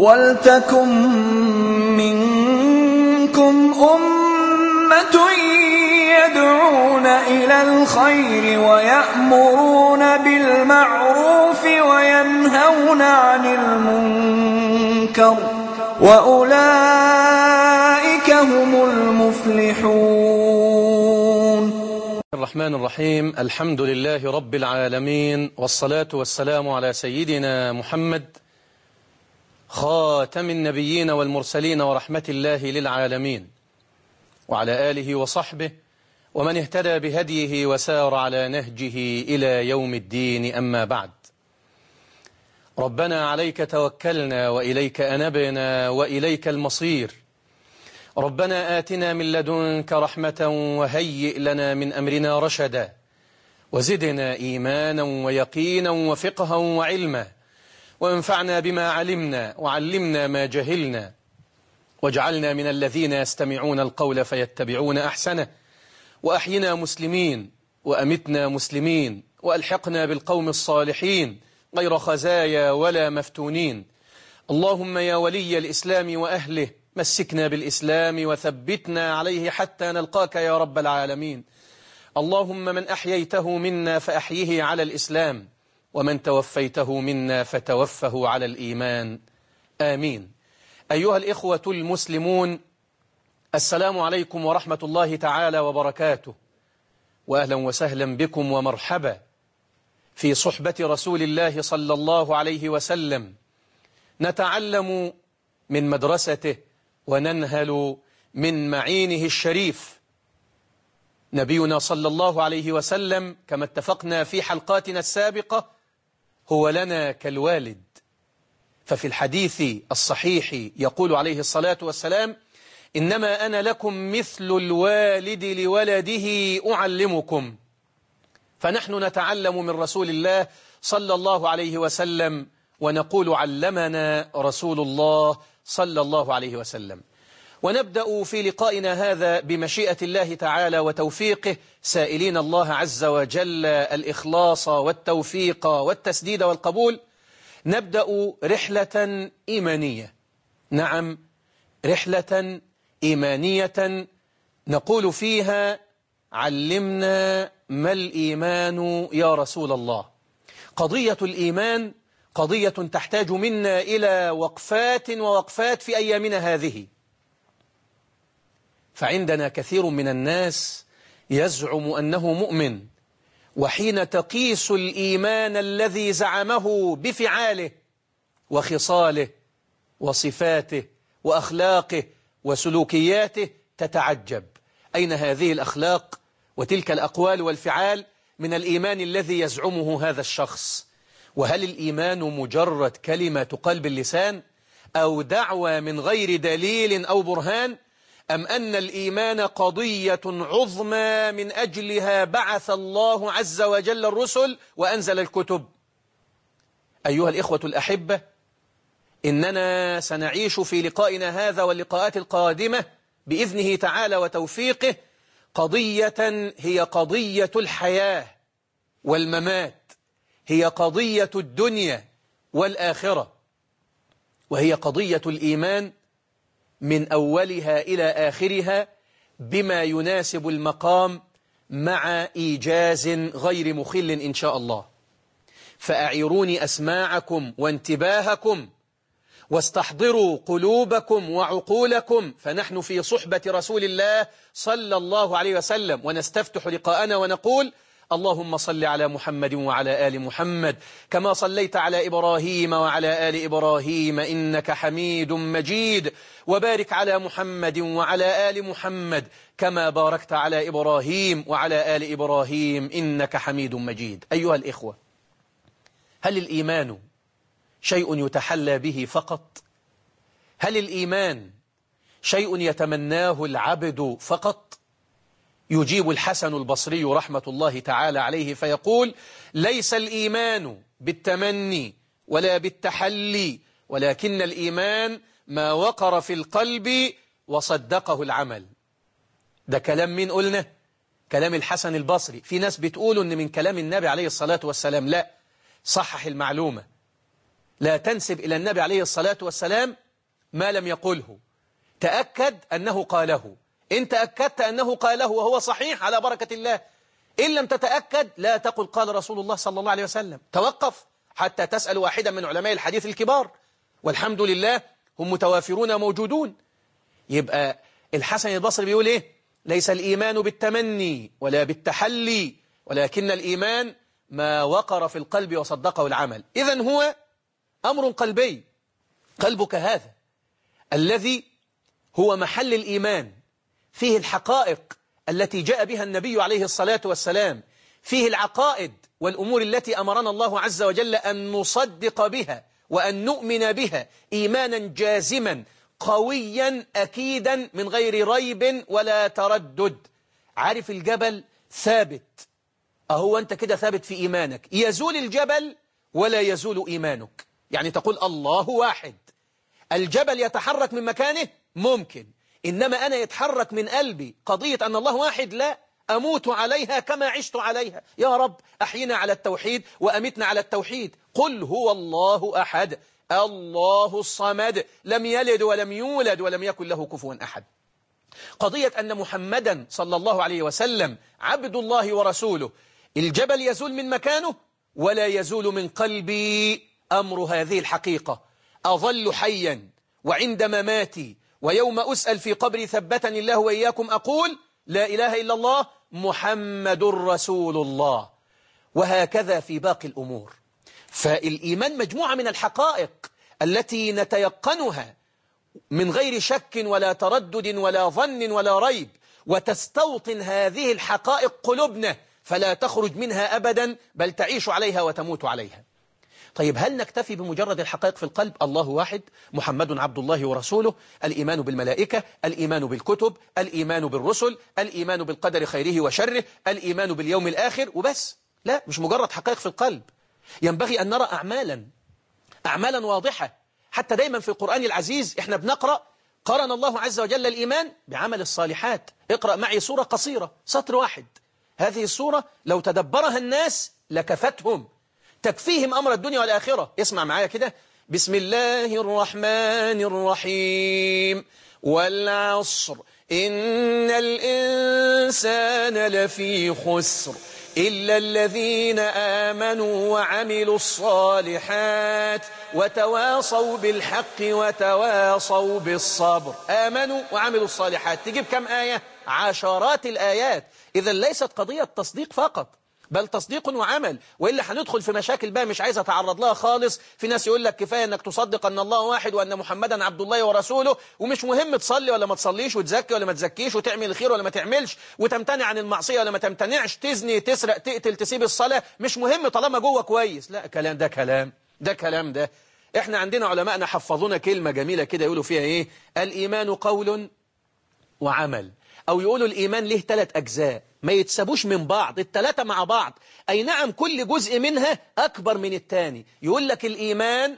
ولتكن منكم أمة يدعون إلى الخير ويأمرون بالمعروف وينهون عن المنكر وأولئك هم المفلحون الرحمن الرحيم الحمد لله رب العالمين والصلاة والسلام على سيدنا محمد خاتم النبيين والمرسلين ورحمة الله للعالمين وعلى آله وصحبه ومن اهتدى بهديه وسار على نهجه إلى يوم الدين أما بعد ربنا عليك توكلنا وإليك أنبنا وإليك المصير ربنا آتنا من لدنك رحمة وهيئ لنا من أمرنا رشدا وزدنا إيمانا ويقينا وفقها وعلما وانفعنا بما علمنا وعلمنا ما جهلنا واجعلنا من الذين يستمعون القول فيتبعون أحسنه وأحينا مسلمين وأمتنا مسلمين وألحقنا بالقوم الصالحين غير خزايا ولا مفتونين اللهم يا ولي الإسلام وأهله مسكنا بالإسلام وثبتنا عليه حتى نلقاك يا رب العالمين اللهم من أحييته منا فأحيه على الإسلام ومن توفيته منا فتوفه على الإيمان آمين أيها الإخوة المسلمون السلام عليكم ورحمة الله تعالى وبركاته وأهلا وسهلا بكم ومرحبا في صحبة رسول الله صلى الله عليه وسلم نتعلم من مدرسته وننهل من معينه الشريف نبينا صلى الله عليه وسلم كما اتفقنا في حلقاتنا السابقة هو لنا كالوالد ففي الحديث الصحيح يقول عليه الصلاة والسلام إنما أنا لكم مثل الوالد لولده أعلمكم فنحن نتعلم من رسول الله صلى الله عليه وسلم ونقول علمنا رسول الله صلى الله عليه وسلم ونبدأ في لقائنا هذا بمشيئة الله تعالى وتوفيقه سائلين الله عز وجل الإخلاص والتوفيق والتسديد والقبول نبدأ رحلة إيمانية نعم رحلة إيمانية نقول فيها علمنا ما الإيمان يا رسول الله قضية الإيمان قضية تحتاج منا إلى وقفات ووقفات في أيامنا هذه فعندنا كثير من الناس يزعم أنه مؤمن وحين تقيس الإيمان الذي زعمه بفعاله وخصاله وصفاته وأخلاقه وسلوكياته تتعجب أين هذه الأخلاق وتلك الأقوال والفعال من الإيمان الذي يزعمه هذا الشخص وهل الإيمان مجرد كلمة تقال باللسان أو دعوة من غير دليل أو برهان أم أن الإيمان قضية عظمى من أجلها بعث الله عز وجل الرسل وأنزل الكتب أيها الإخوة الأحبة إننا سنعيش في لقائنا هذا واللقاءات القادمة بإذنه تعالى وتوفيقه قضية هي قضية الحياة والممات هي قضية الدنيا والآخرة وهي قضية الإيمان من أولها إلى آخرها بما يناسب المقام مع إيجاز غير مخل إن شاء الله فأعيروني أسماعكم وانتباهكم واستحضروا قلوبكم وعقولكم فنحن في صحبة رسول الله صلى الله عليه وسلم ونستفتح لقاءنا ونقول اللهم صل على محمد وعلى آل محمد كما صليت على إبراهيم وعلى آل إبراهيم إنك حميد مجيد وبارك على محمد وعلى آل محمد كما باركت على إبراهيم وعلى آل إبراهيم إنك حميد مجيد أيها الإخوة هل الإيمان شيء يتحلى به فقط هل الإيمان شيء يتمناه العبد فقط يجيب الحسن البصري رحمة الله تعالى عليه فيقول ليس الإيمان بالتمني ولا بالتحلي ولكن الإيمان ما وقر في القلب وصدقه العمل ده كلام مين قلنا كلام الحسن البصري في ناس بتقول ان من كلام النبي عليه الصلاة والسلام لا صحح المعلومة لا تنسب إلى النبي عليه الصلاة والسلام ما لم يقله تأكد أنه قاله إن تأكدت أنه قاله وهو صحيح على بركة الله إن لم تتأكد لا تقل قال رسول الله صلى الله عليه وسلم توقف حتى تسأل واحدا من علماء الحديث الكبار والحمد لله هم متوافرون موجودون يبقى الحسن البصري بيقول إيه ليس الإيمان بالتمني ولا بالتحلي ولكن الإيمان ما وقر في القلب وصدقه العمل إذا هو أمر قلبي قلبك هذا الذي هو محل الإيمان فيه الحقائق التي جاء بها النبي عليه الصلاة والسلام فيه العقائد والأمور التي أمرنا الله عز وجل أن نصدق بها وأن نؤمن بها إيمانا جازما قويا أكيدا من غير ريب ولا تردد عارف الجبل ثابت أهو أنت كده ثابت في إيمانك يزول الجبل ولا يزول إيمانك يعني تقول الله واحد الجبل يتحرك من مكانه ممكن إنما أنا يتحرك من قلبي قضية أن الله واحد لا أموت عليها كما عشت عليها يا رب أحينا على التوحيد وأمتنا على التوحيد قل هو الله أحد الله الصمد لم يلد ولم يولد ولم يكن له كفوا أحد قضية أن محمدا صلى الله عليه وسلم عبد الله ورسوله الجبل يزول من مكانه ولا يزول من قلبي أمر هذه الحقيقة أظل حيا وعند مماتي ويوم أسأل في قبري ثبتني الله وإياكم أقول لا إله إلا الله محمد رسول الله وهكذا في باقي الأمور فالإيمان مجموعة من الحقائق التي نتيقنها من غير شك ولا تردد ولا ظن ولا ريب وتستوطن هذه الحقائق قلوبنا فلا تخرج منها أبدا بل تعيش عليها وتموت عليها طيب هل نكتفي بمجرد الحقائق في القلب الله واحد محمد عبد الله ورسوله الإيمان بالملائكة الإيمان بالكتب الإيمان بالرسل الإيمان بالقدر خيره وشره الإيمان باليوم الآخر وبس لا مش مجرد حقائق في القلب ينبغي أن نرى أعمالا أعمالا واضحة حتى دايما في القرآن العزيز إحنا بنقرأ قرن الله عز وجل الإيمان بعمل الصالحات اقرأ معي سورة قصيرة سطر واحد هذه السورة لو تدبرها الناس لكفتهم تكفيهم أمر الدنيا والآخرة اسمع معايا كده بسم الله الرحمن الرحيم والعصر إن الإنسان لفي خسر إلا الذين آمنوا وعملوا الصالحات وتواصوا بالحق وتواصوا بالصبر آمنوا وعملوا الصالحات تجيب كم آية؟ عشرات الآيات إذا ليست قضية تصديق فقط بل تصديق وعمل وإلا هندخل في مشاكل بقى مش عايز أتعرض لها خالص في ناس يقول لك كفاية أنك تصدق أن الله واحد وأن محمدا عبد الله ورسوله ومش مهم تصلي ولا ما تصليش وتزكي ولا ما تزكيش وتعمل الخير ولا ما تعملش وتمتنع عن المعصية ولا ما تمتنعش تزني تسرق تقتل تسيب الصلاة مش مهم طالما جوه كويس لا كلام ده كلام ده كلام ده احنا عندنا علماءنا حفظونا كلمة جميلة كده يقولوا فيها ايه الإيمان قول وعمل أو يقولوا الإيمان له ثلاث أجزاء ما يتسابوش من بعض الثلاثة مع بعض أي نعم كل جزء منها أكبر من الثاني يقول لك الإيمان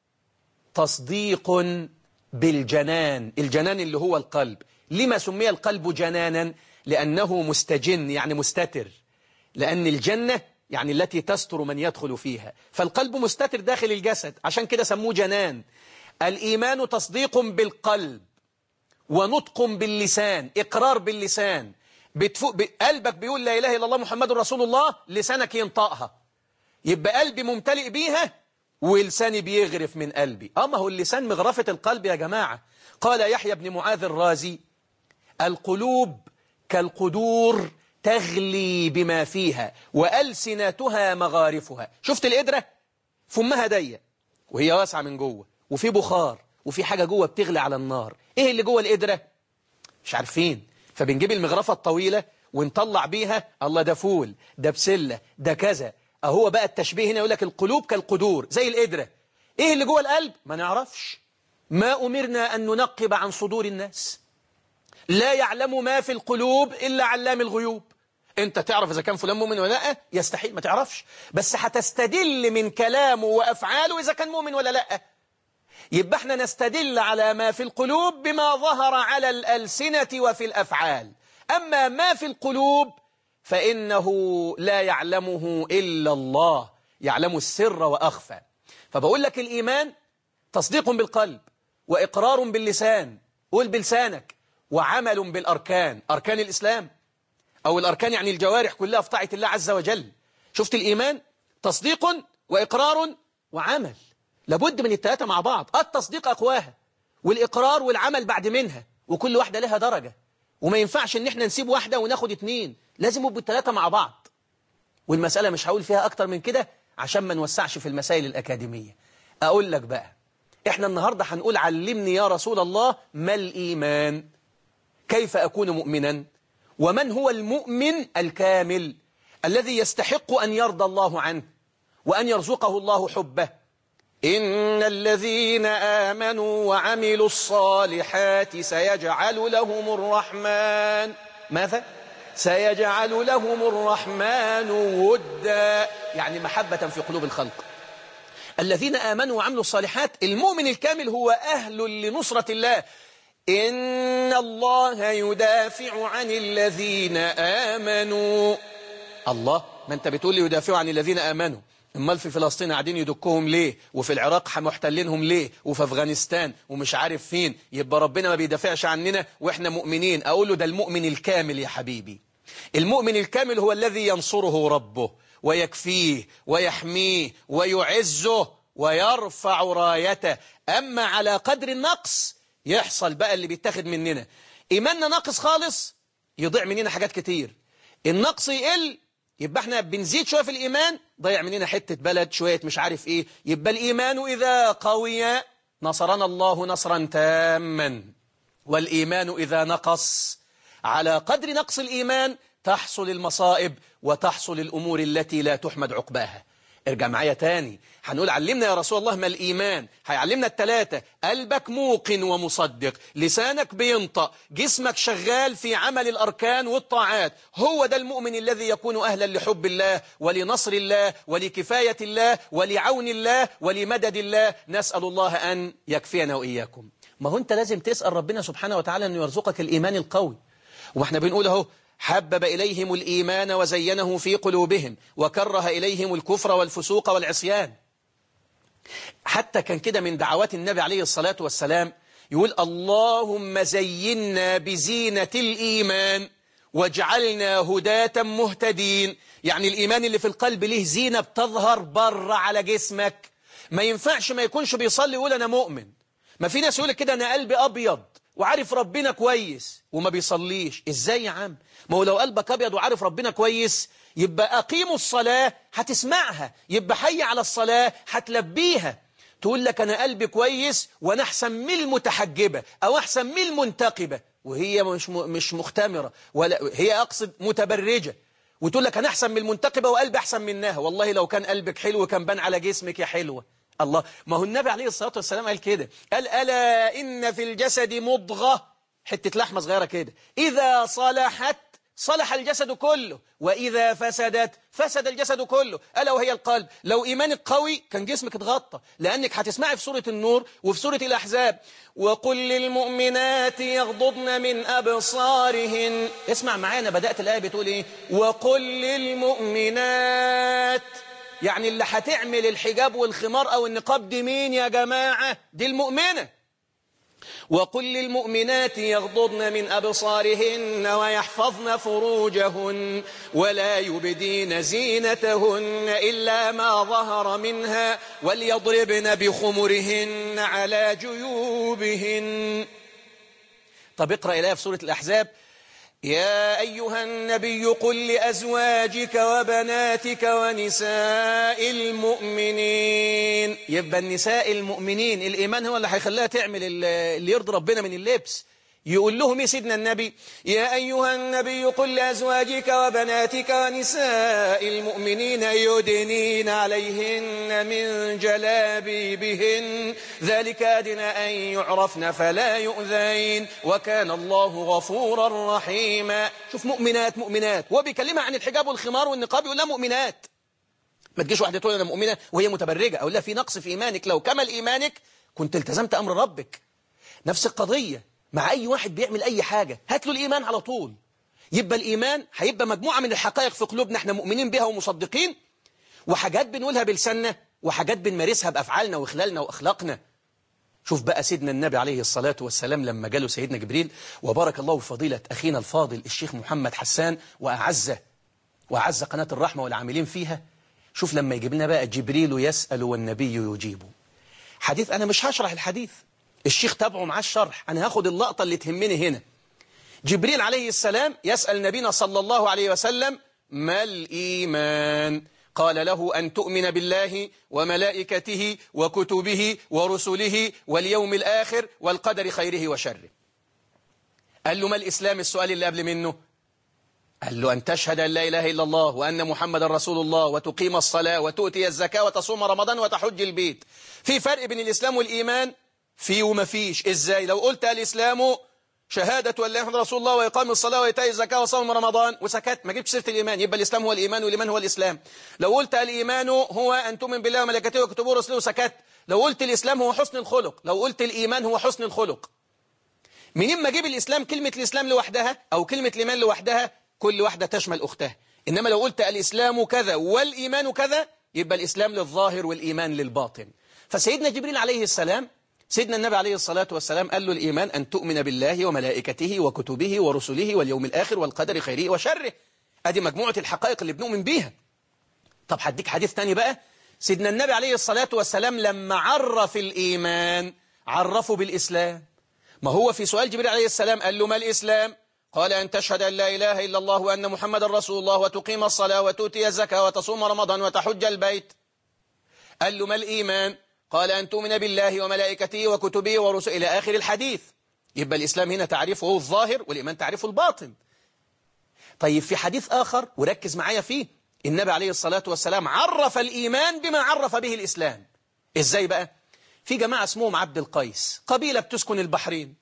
تصديق بالجنان الجنان اللي هو القلب لما سمي القلب جنانا لأنه مستجن يعني مستتر لأن الجنة يعني التي تستر من يدخل فيها فالقلب مستتر داخل الجسد عشان كده سموه جنان الإيمان تصديق بالقلب ونطق باللسان إقرار باللسان بتفوق قلبك بيقول لا إله إلا الله محمد رسول الله لسانك ينطقها يبقى قلبي ممتلئ بيها ولساني بيغرف من قلبي أما هو اللسان مغرفة القلب يا جماعة قال يحيى بن معاذ الرازي القلوب كالقدور تغلي بما فيها وألسنتها مغارفها شفت القدرة فمها ضيق وهي واسعة من جوه وفي بخار وفي حاجة جوه بتغلي على النار ايه اللي جوه القدرة مش عارفين فبنجيب المغرفة الطويلة ونطلع بيها الله ده فول ده بسلة ده كذا اهو بقى التشبيه هنا يقول لك القلوب كالقدور زي القدرة ايه اللي جوه القلب ما نعرفش ما أمرنا أن ننقب عن صدور الناس لا يعلم ما في القلوب إلا علام الغيوب انت تعرف إذا كان فلان مؤمن ولا لا يستحيل ما تعرفش بس هتستدل من كلامه وأفعاله إذا كان مؤمن ولا لا يبقى احنا نستدل على ما في القلوب بما ظهر على الألسنة وفي الأفعال أما ما في القلوب فإنه لا يعلمه إلا الله يعلم السر وأخفى فبقول لك الإيمان تصديق بالقلب وإقرار باللسان قول بلسانك وعمل بالأركان أركان الإسلام أو الأركان يعني الجوارح كلها في طاعة الله عز وجل شفت الإيمان تصديق وإقرار وعمل لابد من الثلاثة مع بعض التصديق أقواها والإقرار والعمل بعد منها وكل واحدة لها درجة وما ينفعش ان احنا نسيب واحدة وناخد اتنين لازم يبقوا الثلاثة مع بعض والمسألة مش هقول فيها أكتر من كده عشان ما نوسعش في المسائل الأكاديمية أقول لك بقى احنا النهاردة هنقول علمني يا رسول الله ما الإيمان كيف أكون مؤمنا ومن هو المؤمن الكامل الذي يستحق أن يرضى الله عنه وأن يرزقه الله حبه إن الذين آمنوا وعملوا الصالحات سيجعل لهم الرحمن ماذا؟ سيجعل لهم الرحمن ودا يعني محبة في قلوب الخلق الذين آمنوا وعملوا الصالحات المؤمن الكامل هو أهل لنصرة الله إن الله يدافع عن الذين آمنوا الله ما أنت بتقول لي يدافع عن الذين آمنوا امال في فلسطين قاعدين يدكوهم ليه وفي العراق محتلينهم ليه وفي افغانستان ومش عارف فين يبقى ربنا ما بيدافعش عننا واحنا مؤمنين اقول له ده المؤمن الكامل يا حبيبي المؤمن الكامل هو الذي ينصره ربه ويكفيه ويحميه ويعزه ويرفع رايته اما على قدر النقص يحصل بقى اللي بيتاخد مننا ايماننا ناقص خالص يضيع مننا حاجات كتير النقص يقل يبقى احنا بنزيد شوية في الإيمان ضيع مننا حتة بلد شوية مش عارف ايه يبقى الإيمان إذا قوي نصرنا الله نصرا تاما والإيمان إذا نقص على قدر نقص الإيمان تحصل المصائب وتحصل الأمور التي لا تحمد عقباها ارجع معايا تاني هنقول علمنا يا رسول الله ما الإيمان هيعلمنا التلاتة قلبك موقن ومصدق لسانك بينطق جسمك شغال في عمل الأركان والطاعات هو ده المؤمن الذي يكون أهلا لحب الله ولنصر الله ولكفاية الله ولعون الله ولمدد الله نسأل الله أن يكفينا وإياكم ما هو أنت لازم تسأل ربنا سبحانه وتعالى أن يرزقك الإيمان القوي واحنا بنقول اهو حبب إليهم الإيمان وزينه في قلوبهم وكره إليهم الكفر والفسوق والعصيان حتى كان كده من دعوات النبي عليه الصلاة والسلام يقول اللهم زينا بزينة الإيمان واجعلنا هداة مهتدين يعني الإيمان اللي في القلب له زينة بتظهر بره على جسمك ما ينفعش ما يكونش بيصلي يقول أنا مؤمن ما في ناس يقول كده أنا قلبي أبيض وعارف ربنا كويس وما بيصليش ازاي يا عم ما هو لو قلبك ابيض وعارف ربنا كويس يبقى اقيموا الصلاة هتسمعها يبقى حي على الصلاة هتلبيها تقول لك انا قلبي كويس وانا احسن من المتحجبة او احسن من المنتقبة وهي مش مش مختمرة ولا هي اقصد متبرجة وتقول لك انا احسن من المنتقبة وقلبي احسن منها والله لو كان قلبك حلو كان بان على جسمك يا حلوة الله ما هو النبي عليه الصلاة والسلام قال كده قال ألا إن في الجسد مضغة حتة لحمة صغيرة كده إذا صلحت صلح الجسد كله وإذا فسدت فسد الجسد كله ألا وهي القلب لو إيمانك قوي كان جسمك اتغطى لأنك هتسمعي في سورة النور وفي سورة الأحزاب وقل للمؤمنات يغضضن من أبصارهن اسمع معانا بدأت الآية بتقول إيه وقل للمؤمنات يعني اللي هتعمل الحجاب والخمار أو النقاب دي مين يا جماعة دي المؤمنة وقل للمؤمنات يغضضن من أبصارهن ويحفظن فروجهن ولا يبدين زينتهن إلا ما ظهر منها وليضربن بخمرهن على جيوبهن طب اقرأ إليها في سورة الأحزاب يا أيها النبي قل لأزواجك وبناتك ونساء المؤمنين يبقى النساء المؤمنين الإيمان هو اللي هيخليها تعمل اللي يرضي ربنا من اللبس يقول لهم يا سيدنا النبي يا أيها النبي قل لأزواجك وبناتك ونساء المؤمنين يدنين عليهن من جلابيبهن ذلك أدنى أن يعرفن فلا يؤذين وكان الله غفورا رحيما شوف مؤمنات مؤمنات وبيكلمها عن الحجاب والخمار والنقاب يقول لها مؤمنات ما تجيش واحدة تقول أنا مؤمنة وهي متبرجة أقول لها في نقص في إيمانك لو كمل إيمانك كنت التزمت أمر ربك نفس القضية مع أي واحد بيعمل أي حاجة هات له الإيمان على طول يبقى الإيمان هيبقى مجموعة من الحقائق في قلوبنا احنا مؤمنين بها ومصدقين وحاجات بنقولها بلساننا وحاجات بنمارسها بأفعالنا وخلالنا وأخلاقنا شوف بقى سيدنا النبي عليه الصلاة والسلام لما جاله سيدنا جبريل وبارك الله في فضيلة أخينا الفاضل الشيخ محمد حسان وأعزه وأعز قناة الرحمة والعاملين فيها شوف لما يجيب لنا بقى جبريل يسأل والنبي يجيب حديث أنا مش هشرح الحديث الشيخ تابعه معاه الشرح أنا هاخد اللقطة اللي تهمني هنا جبريل عليه السلام يسأل نبينا صلى الله عليه وسلم ما الإيمان قال له أن تؤمن بالله وملائكته وكتبه ورسله واليوم الآخر والقدر خيره وشره قال له ما الإسلام السؤال اللي قبل منه قال له أن تشهد أن لا إله إلا الله وأن محمد رسول الله وتقيم الصلاة وتؤتي الزكاة وتصوم رمضان وتحج البيت في فرق بين الإسلام والإيمان في وما فيش إزاي لو قلت الإسلام شهادة أن لا إله إلا رسول الله وإقام الصلاة وإيتاء الزكاة وصوم رمضان وسكت ما جبتش سيرة الإيمان يبقى الإسلام هو الإيمان والإيمان هو الإسلام لو قلت الإيمان هو أن تؤمن بالله وملائكته وكتبه ورسله وسكت لو قلت الإسلام هو حسن الخلق لو قلت الإيمان هو حسن الخلق منين ما اجيب الإسلام كلمة الإسلام لوحدها أو كلمة الإيمان لوحدها كل واحدة تشمل أختها إنما لو قلت الإسلام كذا والإيمان كذا يبقى الإسلام للظاهر والإيمان للباطن فسيدنا جبريل عليه السلام سيدنا النبي عليه الصلاة والسلام قال له الإيمان أن تؤمن بالله وملائكته وكتبه ورسله واليوم الآخر والقدر خيره وشره أدي مجموعة الحقائق اللي بنؤمن بيها طب هديك حديث تاني بقى سيدنا النبي عليه الصلاة والسلام لما عرف الإيمان عرفه بالإسلام ما هو في سؤال جبريل عليه السلام قال له ما الإسلام قال أن تشهد أن لا إله إلا الله وأن محمد رسول الله وتقيم الصلاة وتؤتي الزكاة وتصوم رمضان وتحج البيت قال له ما الإيمان قال أن تؤمن بالله وملائكته وكتبه ورسله إلى آخر الحديث يبقى الإسلام هنا تعريفه هو الظاهر والإيمان تعريفه الباطن طيب في حديث آخر وركز معايا فيه النبي عليه الصلاة والسلام عرف الإيمان بما عرف به الإسلام إزاي بقى في جماعة اسمهم عبد القيس قبيلة بتسكن البحرين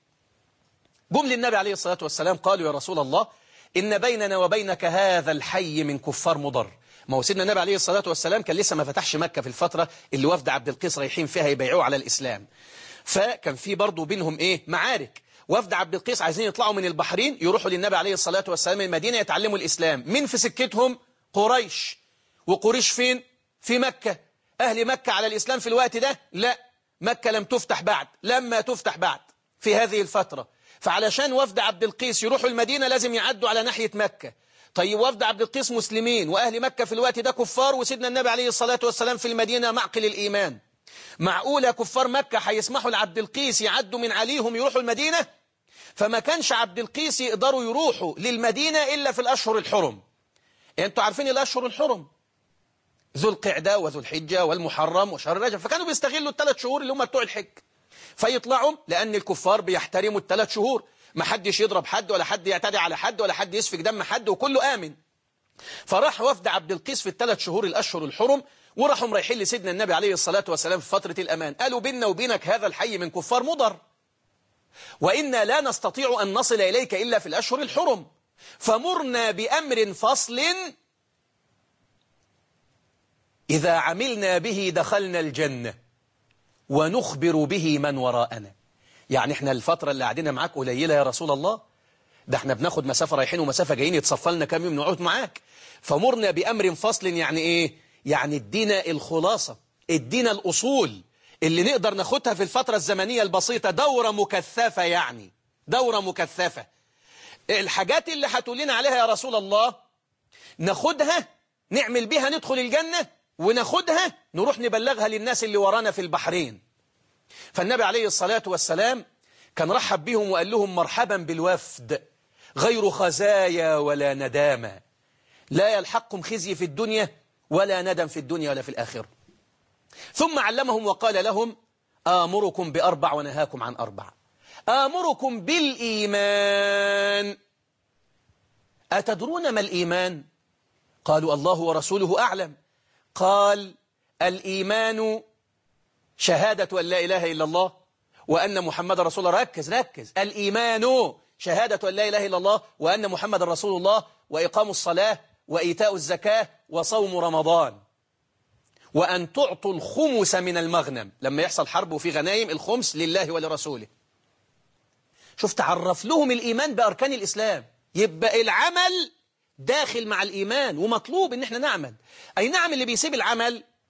جم للنبي عليه الصلاة والسلام قالوا يا رسول الله إن بيننا وبينك هذا الحي من كفار مضر ما هو سيدنا النبي عليه الصلاة والسلام كان لسه ما فتحش مكة في الفترة اللي وفد عبد القيس رايحين فيها يبيعوه على الإسلام فكان في برضه بينهم إيه معارك وفد عبد القيس عايزين يطلعوا من البحرين يروحوا للنبي عليه الصلاة والسلام المدينة يتعلموا الإسلام من في سكتهم قريش وقريش فين في مكة أهل مكة على الإسلام في الوقت ده لا مكة لم تفتح بعد لما تفتح بعد في هذه الفترة فعلشان وفد عبد القيس يروحوا المدينة لازم يعدوا على ناحية مكة طيب وفد عبد القيس مسلمين وأهل مكة في الوقت ده كفار وسيدنا النبي عليه الصلاة والسلام في المدينة معقل الإيمان معقولة كفار مكة هيسمحوا لعبد القيس يعدوا من عليهم يروحوا المدينة فما كانش عبد القيس يقدروا يروحوا للمدينة إلا في الأشهر الحرم يعني أنتوا عارفين الأشهر الحرم ذو القعدة وذو الحجة والمحرم وشهر رجب فكانوا بيستغلوا الثلاث شهور اللي هم بتوع الحج فيطلعوا لأن الكفار بيحترموا الثلاث شهور ما حدش يضرب حد ولا حد يعتدي على حد ولا حد يسفك دم حد وكله آمن فراح وفد عبد القيس في الثلاث شهور الأشهر الحرم وراحوا رايحين لسيدنا النبي عليه الصلاة والسلام في فترة الأمان قالوا بيننا وبينك هذا الحي من كفار مضر وإنا لا نستطيع أن نصل إليك إلا في الأشهر الحرم فمرنا بأمر فصل إذا عملنا به دخلنا الجنة ونخبر به من وراءنا يعني احنا الفترة اللي قاعدين معاك قليلة يا رسول الله ده احنا بناخد مسافة رايحين ومسافة جايين يتصفى لنا كام يوم نقعد معاك فمرنا بأمر فصل يعني ايه يعني ادينا الخلاصة ادينا الأصول اللي نقدر ناخدها في الفترة الزمنية البسيطة دورة مكثفة يعني دورة مكثفة الحاجات اللي هتقول لنا عليها يا رسول الله ناخدها نعمل بيها ندخل الجنة وناخدها نروح نبلغها للناس اللي ورانا في البحرين فالنبي عليه الصلاة والسلام كان رحب بهم وقال لهم مرحبا بالوفد غير خزايا ولا ندامة لا يلحقكم خزي في الدنيا ولا ندم في الدنيا ولا في الآخرة ثم علمهم وقال لهم آمركم بأربع ونهاكم عن أربع آمركم بالإيمان أتدرون ما الإيمان قالوا الله ورسوله أعلم قال الإيمان شهادة أن لا إله إلا الله وأن محمد رسول الله ركز ركز الإيمان شهادة أن لا إله إلا الله وأن محمد رسول الله وإقام الصلاة وإيتاء الزكاة وصوم رمضان وأن تعطوا الخمس من المغنم لما يحصل حرب وفي غنايم الخمس لله ولرسوله شوف تعرف لهم الإيمان بأركان الإسلام يبقى العمل داخل مع الإيمان ومطلوب إن احنا نعمل أي نعم اللي بيسيب العمل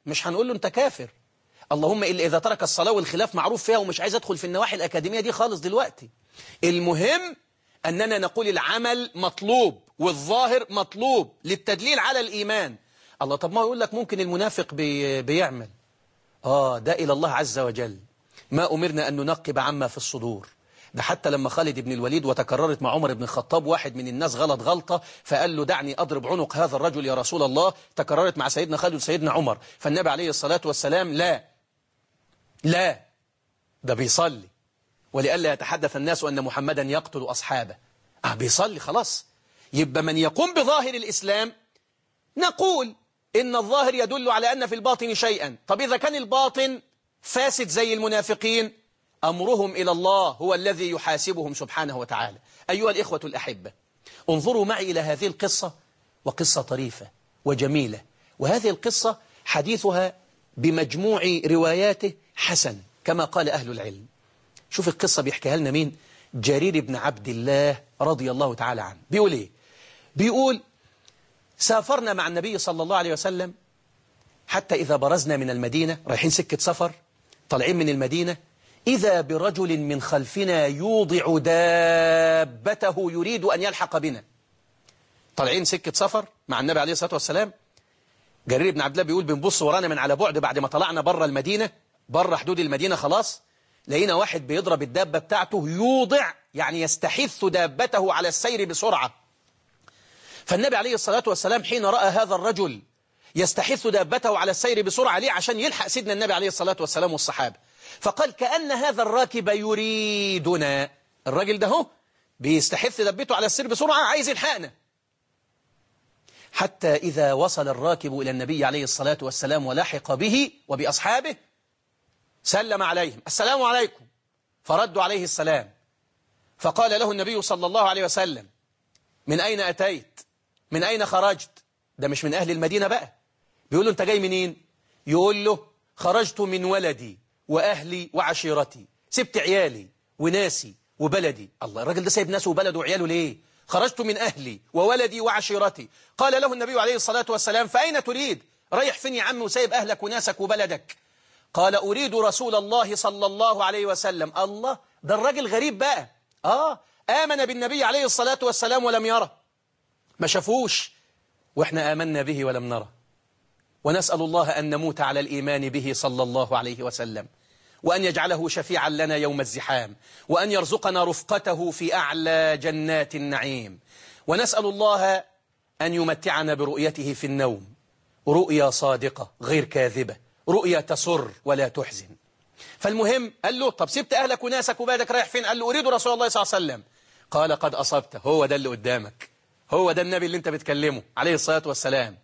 مش هنقول له أنت كافر اللهم إلا إذا ترك الصلاة والخلاف معروف فيها ومش عايز أدخل في النواحي الأكاديمية دي خالص دلوقتي المهم أننا نقول العمل مطلوب والظاهر مطلوب للتدليل على الإيمان الله طب ما يقول لك ممكن المنافق بي بيعمل آه ده إلى الله عز وجل ما أمرنا أن ننقب عما في الصدور ده حتى لما خالد بن الوليد وتكررت مع عمر بن الخطاب واحد من الناس غلط غلطة فقال له دعني أضرب عنق هذا الرجل يا رسول الله تكررت مع سيدنا خالد وسيدنا عمر فالنبي عليه الصلاة والسلام لا لا ده بيصلي ولئلا يتحدث الناس أن محمدا يقتل أصحابه آه بيصلي خلاص يبقى من يقوم بظاهر الإسلام نقول إن الظاهر يدل على أن في الباطن شيئا طب إذا كان الباطن فاسد زي المنافقين أمرهم إلى الله هو الذي يحاسبهم سبحانه وتعالى أيها الإخوة الأحبة انظروا معي إلى هذه القصة وقصة طريفة وجميلة وهذه القصة حديثها بمجموع رواياته حسن كما قال أهل العلم شوف القصة بيحكيها لنا مين جرير بن عبد الله رضي الله تعالى عنه بيقول إيه بيقول سافرنا مع النبي صلى الله عليه وسلم حتى إذا برزنا من المدينة رايحين سكة سفر طالعين من المدينة إذا برجل من خلفنا يوضع دابته يريد أن يلحق بنا طالعين سكة سفر مع النبي عليه الصلاة والسلام جرير بن عبد الله بيقول بنبص ورانا من على بعد بعد ما طلعنا بره المدينة بره حدود المدينة خلاص لقينا واحد بيضرب الدابة بتاعته يوضع يعني يستحث دابته على السير بسرعة فالنبي عليه الصلاة والسلام حين رأى هذا الرجل يستحث دابته على السير بسرعة ليه عشان يلحق سيدنا النبي عليه الصلاة والسلام والصحابة فقال كأن هذا الراكب يريدنا الراجل ده هو بيستحث دابته على السير بسرعة عايز يلحقنا حتى إذا وصل الراكب إلى النبي عليه الصلاة والسلام ولحق به وبأصحابه سلم عليهم السلام عليكم فردوا عليه السلام فقال له النبي صلى الله عليه وسلم من أين أتيت من أين خرجت ده مش من أهل المدينة بقى بيقول له أنت جاي منين يقول له خرجت من ولدي وأهلي وعشيرتي سبت عيالي وناسي وبلدي الله الراجل ده سايب ناسه وبلده وعياله ليه خرجت من أهلي وولدي وعشيرتي قال له النبي عليه الصلاة والسلام فأين تريد رايح فين يا عم وسايب أهلك وناسك وبلدك قال أريد رسول الله صلى الله عليه وسلم الله ده الراجل غريب بقى آه آمن بالنبي عليه الصلاة والسلام ولم يره ما شافوش وإحنا آمنا به ولم نره ونسأل الله أن نموت على الإيمان به صلى الله عليه وسلم وأن يجعله شفيعا لنا يوم الزحام وأن يرزقنا رفقته في أعلى جنات النعيم ونسأل الله أن يمتعنا برؤيته في النوم رؤيا صادقة غير كاذبة رؤيا تسر ولا تحزن فالمهم قال له طب سبت أهلك وناسك وبادك رايح فين قال له أريد رسول الله صلى الله عليه وسلم قال قد أصبت هو ده اللي قدامك هو ده النبي اللي انت بتكلمه عليه الصلاة والسلام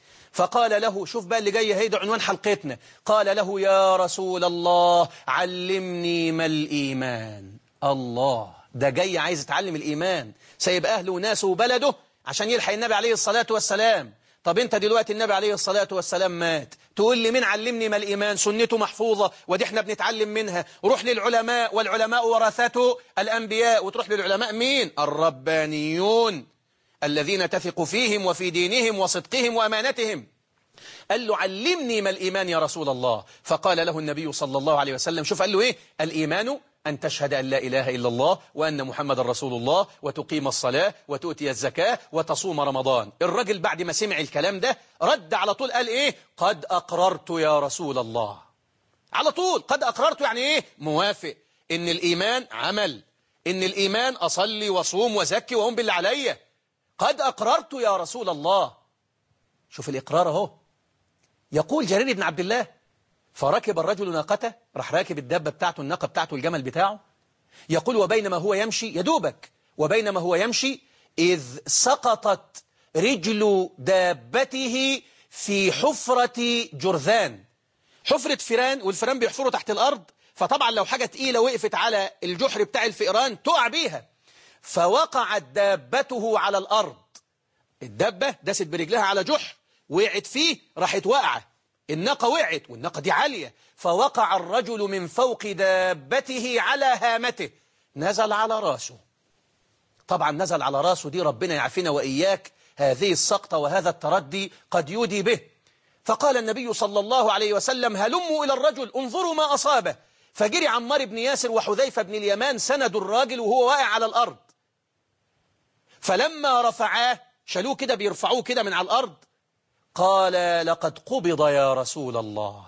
فقال له شوف بقى اللي جاي هيدا عنوان حلقتنا قال له يا رسول الله علمني ما الإيمان الله ده جاي عايز يتعلم الإيمان سايب أهله وناسه وبلده عشان يلحق النبي عليه الصلاة والسلام طب انت دلوقتي النبي عليه الصلاة والسلام مات تقول لي مين علمني ما الإيمان سنته محفوظة ودي احنا بنتعلم منها روح للعلماء والعلماء ورثته الأنبياء وتروح للعلماء مين الربانيون الذين تثق فيهم وفي دينهم وصدقهم وأمانتهم قال له علمني ما الإيمان يا رسول الله فقال له النبي صلى الله عليه وسلم شوف قال له إيه الإيمان أن تشهد أن لا إله إلا الله وأن محمد رسول الله وتقيم الصلاة وتؤتي الزكاة وتصوم رمضان الرجل بعد ما سمع الكلام ده رد على طول قال إيه قد أقررت يا رسول الله على طول قد أقررت يعني إيه موافق إن الإيمان عمل إن الإيمان أصلي وصوم وزكي وهم باللي عليا قد أقررت يا رسول الله شوف الإقرار اهو يقول جرير بن عبد الله فركب الرجل ناقته راح راكب الدابة بتاعته الناقة بتاعته الجمل بتاعه يقول وبينما هو يمشي يدوبك وبينما هو يمشي إذ سقطت رجل دابته في حفرة جرذان حفرة فيران والفيران بيحفروا تحت الأرض فطبعا لو حاجة تقيلة وقفت على الجحر بتاع الفئران تقع بيها فوقعت دابته على الأرض الدابة دست برجلها على جحر وقعت فيه راحت واقعة الناقة وقعت والناقة دي عالية فوقع الرجل من فوق دابته على هامته نزل على راسه طبعا نزل على راسه دي ربنا يعافينا وإياك هذه السقطة وهذا التردي قد يودي به فقال النبي صلى الله عليه وسلم هلموا إلى الرجل انظروا ما أصابه فجري عمار بن ياسر وحذيفة بن اليمان سندوا الراجل وهو واقع على الأرض فلما رفعاه شالوه كده بيرفعوه كده من على الأرض قال لقد قبض يا رسول الله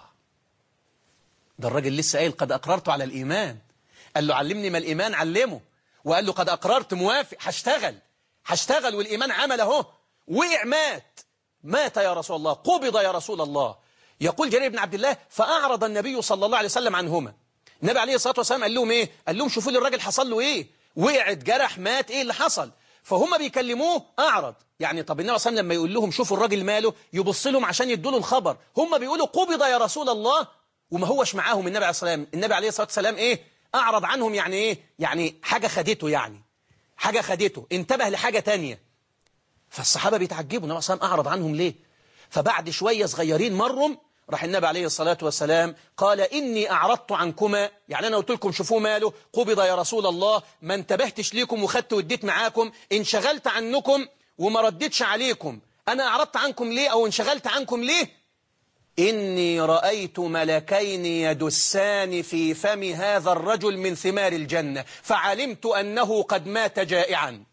ده الراجل لسه قايل قد أقررت على الإيمان قال له علمني ما الإيمان علمه وقال له قد أقررت موافق هشتغل هشتغل والإيمان عمل اهو وقع مات مات يا رسول الله قبض يا رسول الله يقول جرير بن عبد الله فأعرض النبي صلى الله عليه وسلم عنهما النبي عليه الصلاة والسلام قال لهم إيه قال لهم شوفوا لي الراجل حصل له إيه وقع اتجرح مات إيه اللي حصل فهم بيكلموه أعرض يعني طب النبي صلى الله عليه وسلم لما يقول لهم شوفوا الراجل ماله يبص لهم عشان يدوا له الخبر هم بيقولوا قبض يا رسول الله وما هوش معاهم النبي عليه الصلاة والسلام النبي عليه الصلاة والسلام إيه أعرض عنهم يعني إيه يعني حاجة خدته يعني حاجة خدته انتبه لحاجة تانية فالصحابة بيتعجبوا النبي صلى الله عليه وسلم أعرض عنهم ليه فبعد شوية صغيرين مرهم راح النبي عليه الصلاة والسلام قال إني أعرضت عنكما يعني أنا قلت لكم شوفوا ماله قبض يا رسول الله ما انتبهتش ليكم وخدت وديت معاكم انشغلت عنكم وما ردتش عليكم أنا أعرضت عنكم ليه أو انشغلت عنكم ليه إني رأيت ملكين يدسان في فم هذا الرجل من ثمار الجنة فعلمت أنه قد مات جائعا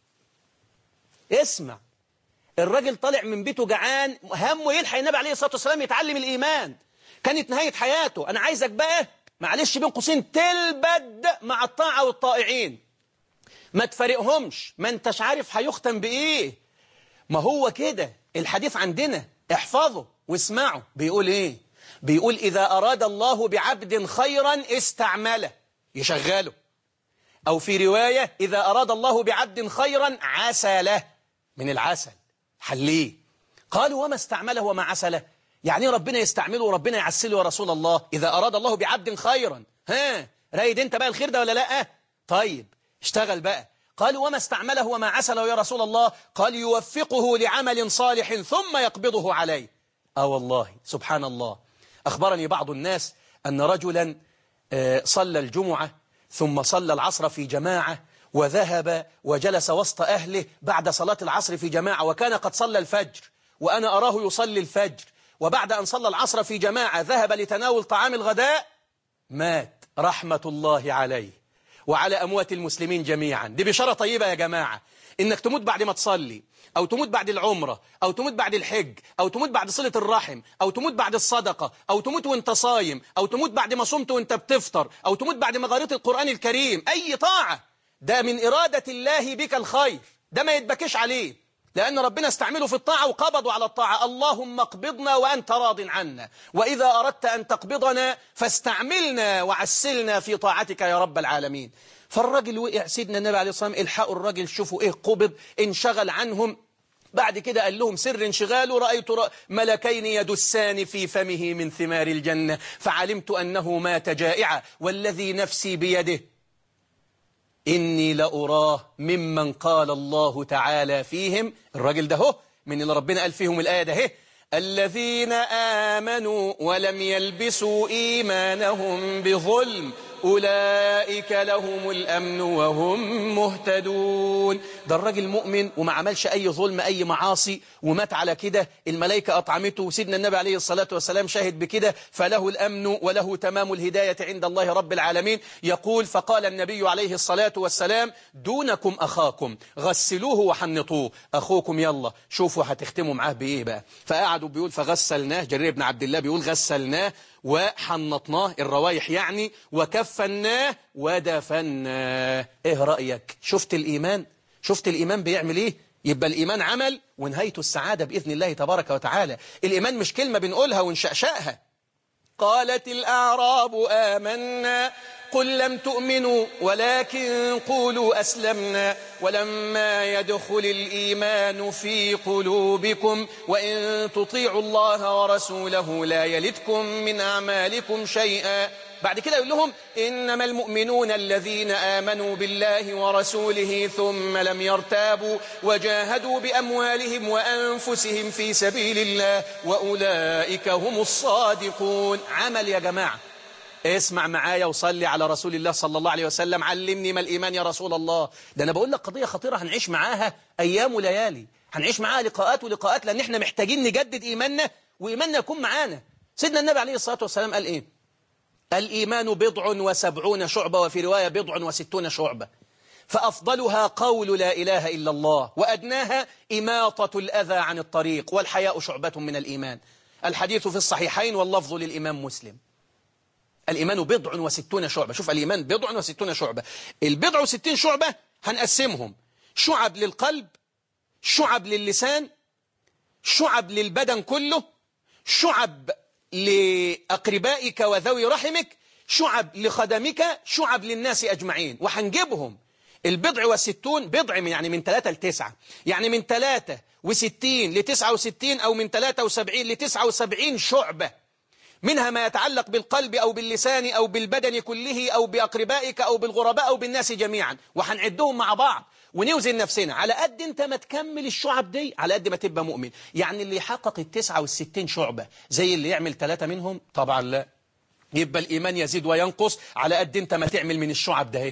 اسمع الراجل طالع من بيته جعان همه يلحق النبي عليه الصلاة والسلام يتعلم الإيمان كانت نهاية حياته أنا عايزك بقى معلش بين قوسين تلبد مع الطاعة والطائعين ما تفرقهمش ما انتش عارف هيختم بإيه ما هو كده الحديث عندنا احفظه واسمعه بيقول ايه بيقول إذا أراد الله بعبد خيرا استعمله يشغله أو في رواية إذا أراد الله بعبد خيرا عسله من العسل حليه قالوا وما استعمله وما عسله يعني ربنا يستعمله وربنا يعسله يا رسول الله إذا أراد الله بعبد خيرا ها رايد انت بقى الخير ده ولا لا طيب اشتغل بقى قالوا وما استعمله وما عسله يا رسول الله قال يوفقه لعمل صالح ثم يقبضه عليه آه والله سبحان الله أخبرني بعض الناس أن رجلا صلى الجمعة ثم صلى العصر في جماعة وذهب وجلس وسط أهله بعد صلاة العصر في جماعة وكان قد صلى الفجر وأنا أراه يصلي الفجر وبعد أن صلى العصر في جماعة ذهب لتناول طعام الغداء مات رحمة الله عليه وعلى أموات المسلمين جميعا دي بشارة طيبة يا جماعة إنك تموت بعد ما تصلي أو تموت بعد العمرة أو تموت بعد الحج أو تموت بعد صلة الرحم أو تموت بعد الصدقة أو تموت وانت صايم أو تموت بعد ما صمت وانت بتفطر أو تموت بعد ما قريت القرآن الكريم أي طاعة ده من إرادة الله بك الخير ده ما يتبكش عليه لأن ربنا استعمله في الطاعة وقبضوا على الطاعة اللهم اقبضنا وأنت راض عنا وإذا أردت أن تقبضنا فاستعملنا وعسلنا في طاعتك يا رب العالمين فالراجل وقع سيدنا النبي عليه الصلاة والسلام الحقوا الراجل شوفوا إيه قبض انشغل عنهم بعد كده قال لهم سر انشغاله رأيت ملكين يدسان في فمه من ثمار الجنة فعلمت أنه مات جائعا والذي نفسي بيده إني لأراه ممن قال الله تعالى فيهم الراجل ده هو من اللي ربنا قال فيهم الآية ده هي الذين آمنوا ولم يلبسوا إيمانهم بظلم أولئك لهم الأمن وهم مهتدون ده الراجل مؤمن وما عملش أي ظلم أي معاصي ومات على كده الملائكة أطعمته وسيدنا النبي عليه الصلاة والسلام شاهد بكده فله الأمن وله تمام الهداية عند الله رب العالمين يقول فقال النبي عليه الصلاة والسلام دونكم أخاكم غسلوه وحنطوه أخوكم يلا شوفوا هتختموا معاه بإيه بقى فقعدوا بيقول فغسلناه جرير بن عبد الله بيقول غسلناه وحنطناه الروايح يعني وكفناه ودفناه ايه رأيك شفت الإيمان شفت الإيمان بيعمل ايه يبقى الإيمان عمل ونهايته السعادة بإذن الله تبارك وتعالى الإيمان مش كلمة بنقولها ونشأشأها قالت الأعراب آمنا قل لم تؤمنوا ولكن قولوا أسلمنا ولما يدخل الإيمان في قلوبكم وإن تطيعوا الله ورسوله لا يلدكم من أعمالكم شيئا بعد كده يقول لهم إنما المؤمنون الذين آمنوا بالله ورسوله ثم لم يرتابوا وجاهدوا بأموالهم وأنفسهم في سبيل الله وأولئك هم الصادقون عمل يا جماعة اسمع معايا وصلي على رسول الله صلى الله عليه وسلم علمني ما الإيمان يا رسول الله ده أنا بقول لك قضية خطيرة هنعيش معاها أيام وليالي هنعيش معاها لقاءات ولقاءات لأن احنا محتاجين نجدد إيماننا وإيماننا يكون معانا سيدنا النبي عليه الصلاة والسلام قال إيه الإيمان بضع وسبعون شعبة وفي رواية بضع وستون شعبة فأفضلها قول لا إله إلا الله وأدناها إماطة الأذى عن الطريق والحياء شعبة من الإيمان الحديث في الصحيحين واللفظ للإمام مسلم الإيمان بضع وستون شعبة شوف الإيمان بضع وستون شعبة البضع وستين شعبة هنقسمهم شعب للقلب شعب للسان شعب للبدن كله شعب لأقربائك وذوي رحمك شعب لخدمك شعب للناس أجمعين وهنجيبهم البضع والستون بضع من يعني من ثلاثة لتسعة يعني من ثلاثة وستين لتسعة وستين أو من ثلاثة وسبعين لتسعة وسبعين شعبة منها ما يتعلق بالقلب أو باللسان أو بالبدن كله أو بأقربائك أو بالغرباء أو بالناس جميعا وهنعدهم مع بعض ونوزن نفسنا على قد انت ما تكمل الشعب دي على قد ما تبقى مؤمن يعني اللي يحقق التسعة والستين شعبة زي اللي يعمل ثلاثة منهم طبعا لا يبقى الإيمان يزيد وينقص على قد انت ما تعمل من الشعب ده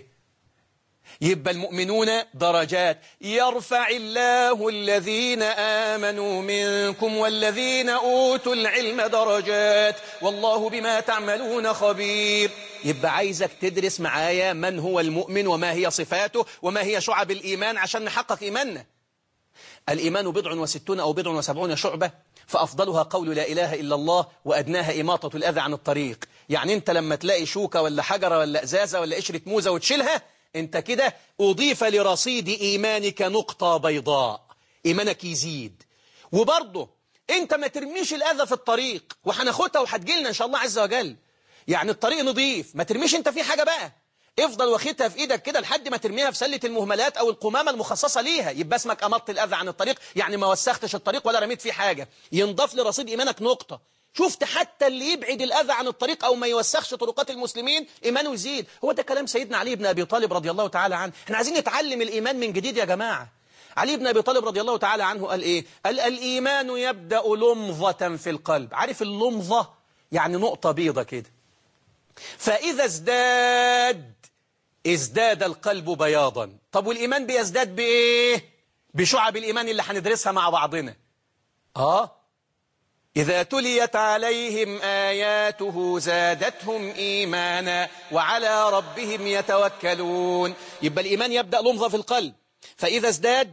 يبقى المؤمنون درجات يرفع الله الذين آمنوا منكم والذين أوتوا العلم درجات والله بما تعملون خبير يبقى عايزك تدرس معايا من هو المؤمن وما هي صفاته وما هي شعب الإيمان عشان نحقق إيماننا الإيمان بضع وستون أو بضع وسبعون شعبة فأفضلها قول لا إله إلا الله وأدناها إماطة الأذى عن الطريق يعني أنت لما تلاقي شوكة ولا حجرة ولا أزازة ولا قشرة موزة وتشيلها انت كده أضيف لرصيد إيمانك نقطة بيضاء إيمانك يزيد وبرضه انت ما ترميش الأذى في الطريق وهناخدها وهتجيلنا إن شاء الله عز وجل يعني الطريق نضيف ما ترميش انت فيه حاجة بقى افضل واخدها في ايدك كده لحد ما ترميها في سلة المهملات او القمامة المخصصة ليها يبقى اسمك امطت الاذى عن الطريق يعني ما وسختش الطريق ولا رميت فيه حاجة ينضاف لرصيد ايمانك نقطة شفت حتى اللي يبعد الأذى عن الطريق أو ما يوسخش طرقات المسلمين إيمانه يزيد هو ده كلام سيدنا علي بن أبي طالب رضي الله تعالى عنه احنا عايزين نتعلم الإيمان من جديد يا جماعة علي بن أبي طالب رضي الله تعالى عنه قال إيه قال الإيمان يبدأ لمضة في القلب عارف اللمضة يعني نقطة بيضة كده فإذا ازداد ازداد القلب بياضا طب والإيمان بيزداد بإيه بشعب الإيمان اللي هندرسها مع بعضنا آه إذا تليت عليهم آياته زادتهم إيمانا وعلى ربهم يتوكلون يبقى الإيمان يبدأ لمضة في القلب فإذا ازداد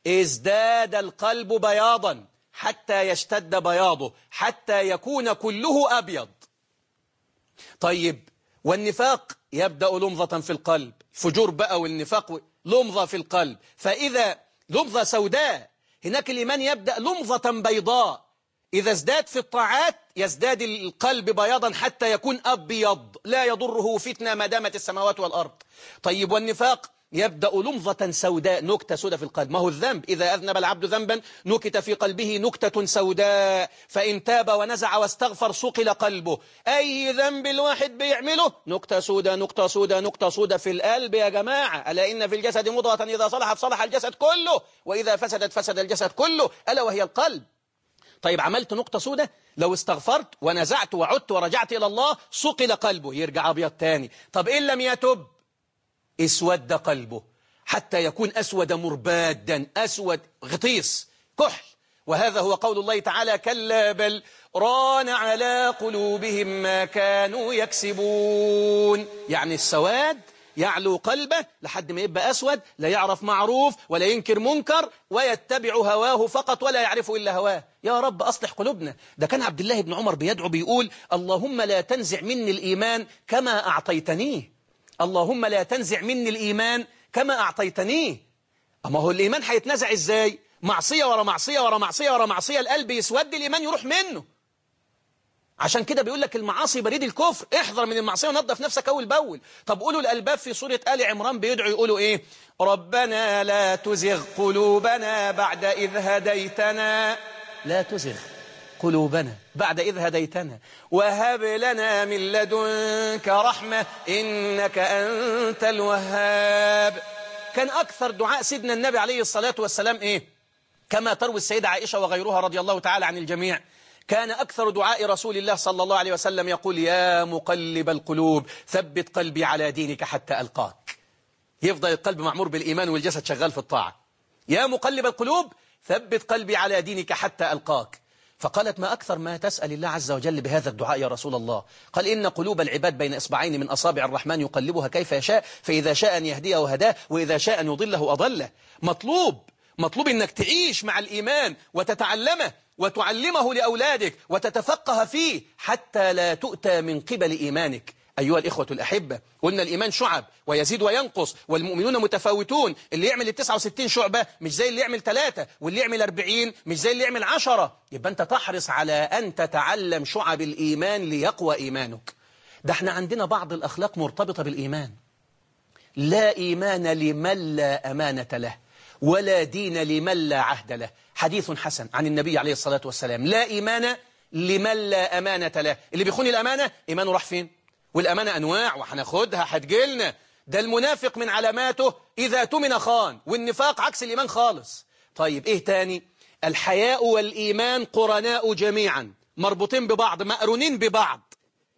ازداد القلب بياضا حتى يشتد بياضه حتى يكون كله أبيض طيب والنفاق يبدأ لمضة في القلب فجور بقى والنفاق لمضة في القلب فإذا لمضة سوداء هناك الإيمان يبدأ لمضة بيضاء إذا ازداد في الطاعات يزداد القلب بياضا حتى يكون أبيض لا يضره فتنة ما دامت السماوات والأرض طيب والنفاق يبدأ لمضة سوداء نكتة سوداء في القلب ما هو الذنب إذا أذنب العبد ذنبا نكت في قلبه نكتة سوداء فإن تاب ونزع واستغفر صقل قلبه أي ذنب الواحد بيعمله نكتة سوداء نكتة سوداء نكتة سوداء في القلب يا جماعة ألا إن في الجسد مضغة إذا صلحت صلح الجسد كله وإذا فسدت فسد الجسد كله ألا وهي القلب طيب عملت نقطة سودة لو استغفرت ونزعت وعدت ورجعت إلى الله صقل قلبه يرجع أبيض تاني طب إن لم يتب اسود قلبه حتى يكون أسود مربادا أسود غطيس كحل وهذا هو قول الله تعالى كلا بل ران على قلوبهم ما كانوا يكسبون يعني السواد يعلو قلبه لحد ما يبقى أسود لا يعرف معروف ولا ينكر منكر ويتبع هواه فقط ولا يعرف إلا هواه يا رب أصلح قلوبنا ده كان عبد الله بن عمر بيدعو بيقول اللهم لا تنزع مني الإيمان كما أعطيتنيه اللهم لا تنزع مني الإيمان كما أعطيتنيه أما هو الإيمان هيتنزع إزاي معصية ورا معصية ورا معصية ورا معصية القلب يسود الإيمان يروح منه عشان كده بيقول لك المعاصي بريد الكفر احذر من المعصية ونظف نفسك أول بأول طب قولوا الألباب في سورة آل عمران بيدعوا يقولوا إيه ربنا لا تزغ قلوبنا بعد إذ هديتنا لا تزغ قلوبنا بعد إذ هديتنا وهب لنا من لدنك رحمة إنك أنت الوهاب كان أكثر دعاء سيدنا النبي عليه الصلاة والسلام إيه كما تروي السيدة عائشة وغيرها رضي الله تعالى عن الجميع كان أكثر دعاء رسول الله صلى الله عليه وسلم يقول يا مقلب القلوب ثبت قلبي على دينك حتى ألقاك يفضل القلب معمور بالإيمان والجسد شغال في الطاعة يا مقلب القلوب ثبت قلبي على دينك حتى ألقاك فقالت ما أكثر ما تسأل الله عز وجل بهذا الدعاء يا رسول الله قال إن قلوب العباد بين إصبعين من أصابع الرحمن يقلبها كيف يشاء فإذا شاء أن يهديه هداه وإذا شاء أن يضله أضله مطلوب مطلوب أنك تعيش مع الإيمان وتتعلمه وتعلمه لأولادك وتتفقه فيه حتى لا تؤتى من قبل إيمانك أيها الإخوة الأحبة قلنا الإيمان شعب ويزيد وينقص والمؤمنون متفاوتون اللي يعمل ال 69 شعبة مش زي اللي يعمل ثلاثة واللي يعمل 40 مش زي اللي يعمل 10 يبقى أنت تحرص على أن تتعلم شعب الإيمان ليقوى إيمانك ده احنا عندنا بعض الأخلاق مرتبطة بالإيمان لا إيمان لمن لا أمانة له ولا دين لمن لا عهد له حديث حسن عن النبي عليه الصلاة والسلام لا إيمان لمن لا أمانة له اللي بيخون الأمانة إيمانه راح فين والأمانة أنواع وهناخدها هتجيلنا ده المنافق من علاماته إذا تمن خان والنفاق عكس الإيمان خالص طيب إيه تاني الحياء والإيمان قرناء جميعا مربوطين ببعض مقرونين ببعض